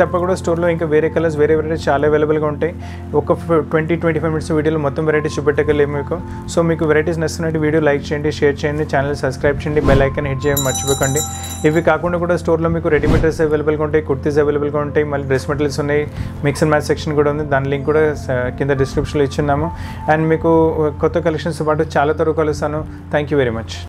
స్టోర్లో ఇంకా వేరే కలర్స్ వేరే వెరైటీస్ చాలా అవైలబుల్గా ఉంటాయి ఒక ట్వంటీ ట్వంటీ ఫైవ్ మినిట్స్ వీడియోలో మొత్తం వెరైటీస్ చూపెట్టగలేము మీకు సో మీకు వెరైటీస్ నచ్చినట్టు వీడియో లైక్ చేయండి షేర్ చేయండి ఛానల్ సబ్స్క్రైబ్ చేయండి బెల్ ఐకన్ హిట్ చేయడం మర్చిపోకండి ఇవి కాకుండా కూడా స్టోర్లో మీకు రెడీమేడ్ డ్రెస్ అవైలబుల్గా ఉంటాయి కుర్తీస్ అవైలబుల్గా ఉంటాయి మళ్ళీ డ్రెస్ మెటీరియల్స్ ఉన్నాయి మిక్స్ అండ్ మ్యాచ్ సెక్షన్ కూడా ఉంది దాని లింక్ కూడా స- కింద డిస్క్రిప్షన్లో ఇచ్చున్నాము అండ్ మీకు కొత్త కలెక్షన్స్ పాటు చాలా త్వరగా కలుస్తాను థ్యాంక్ యూ వెరీ మచ్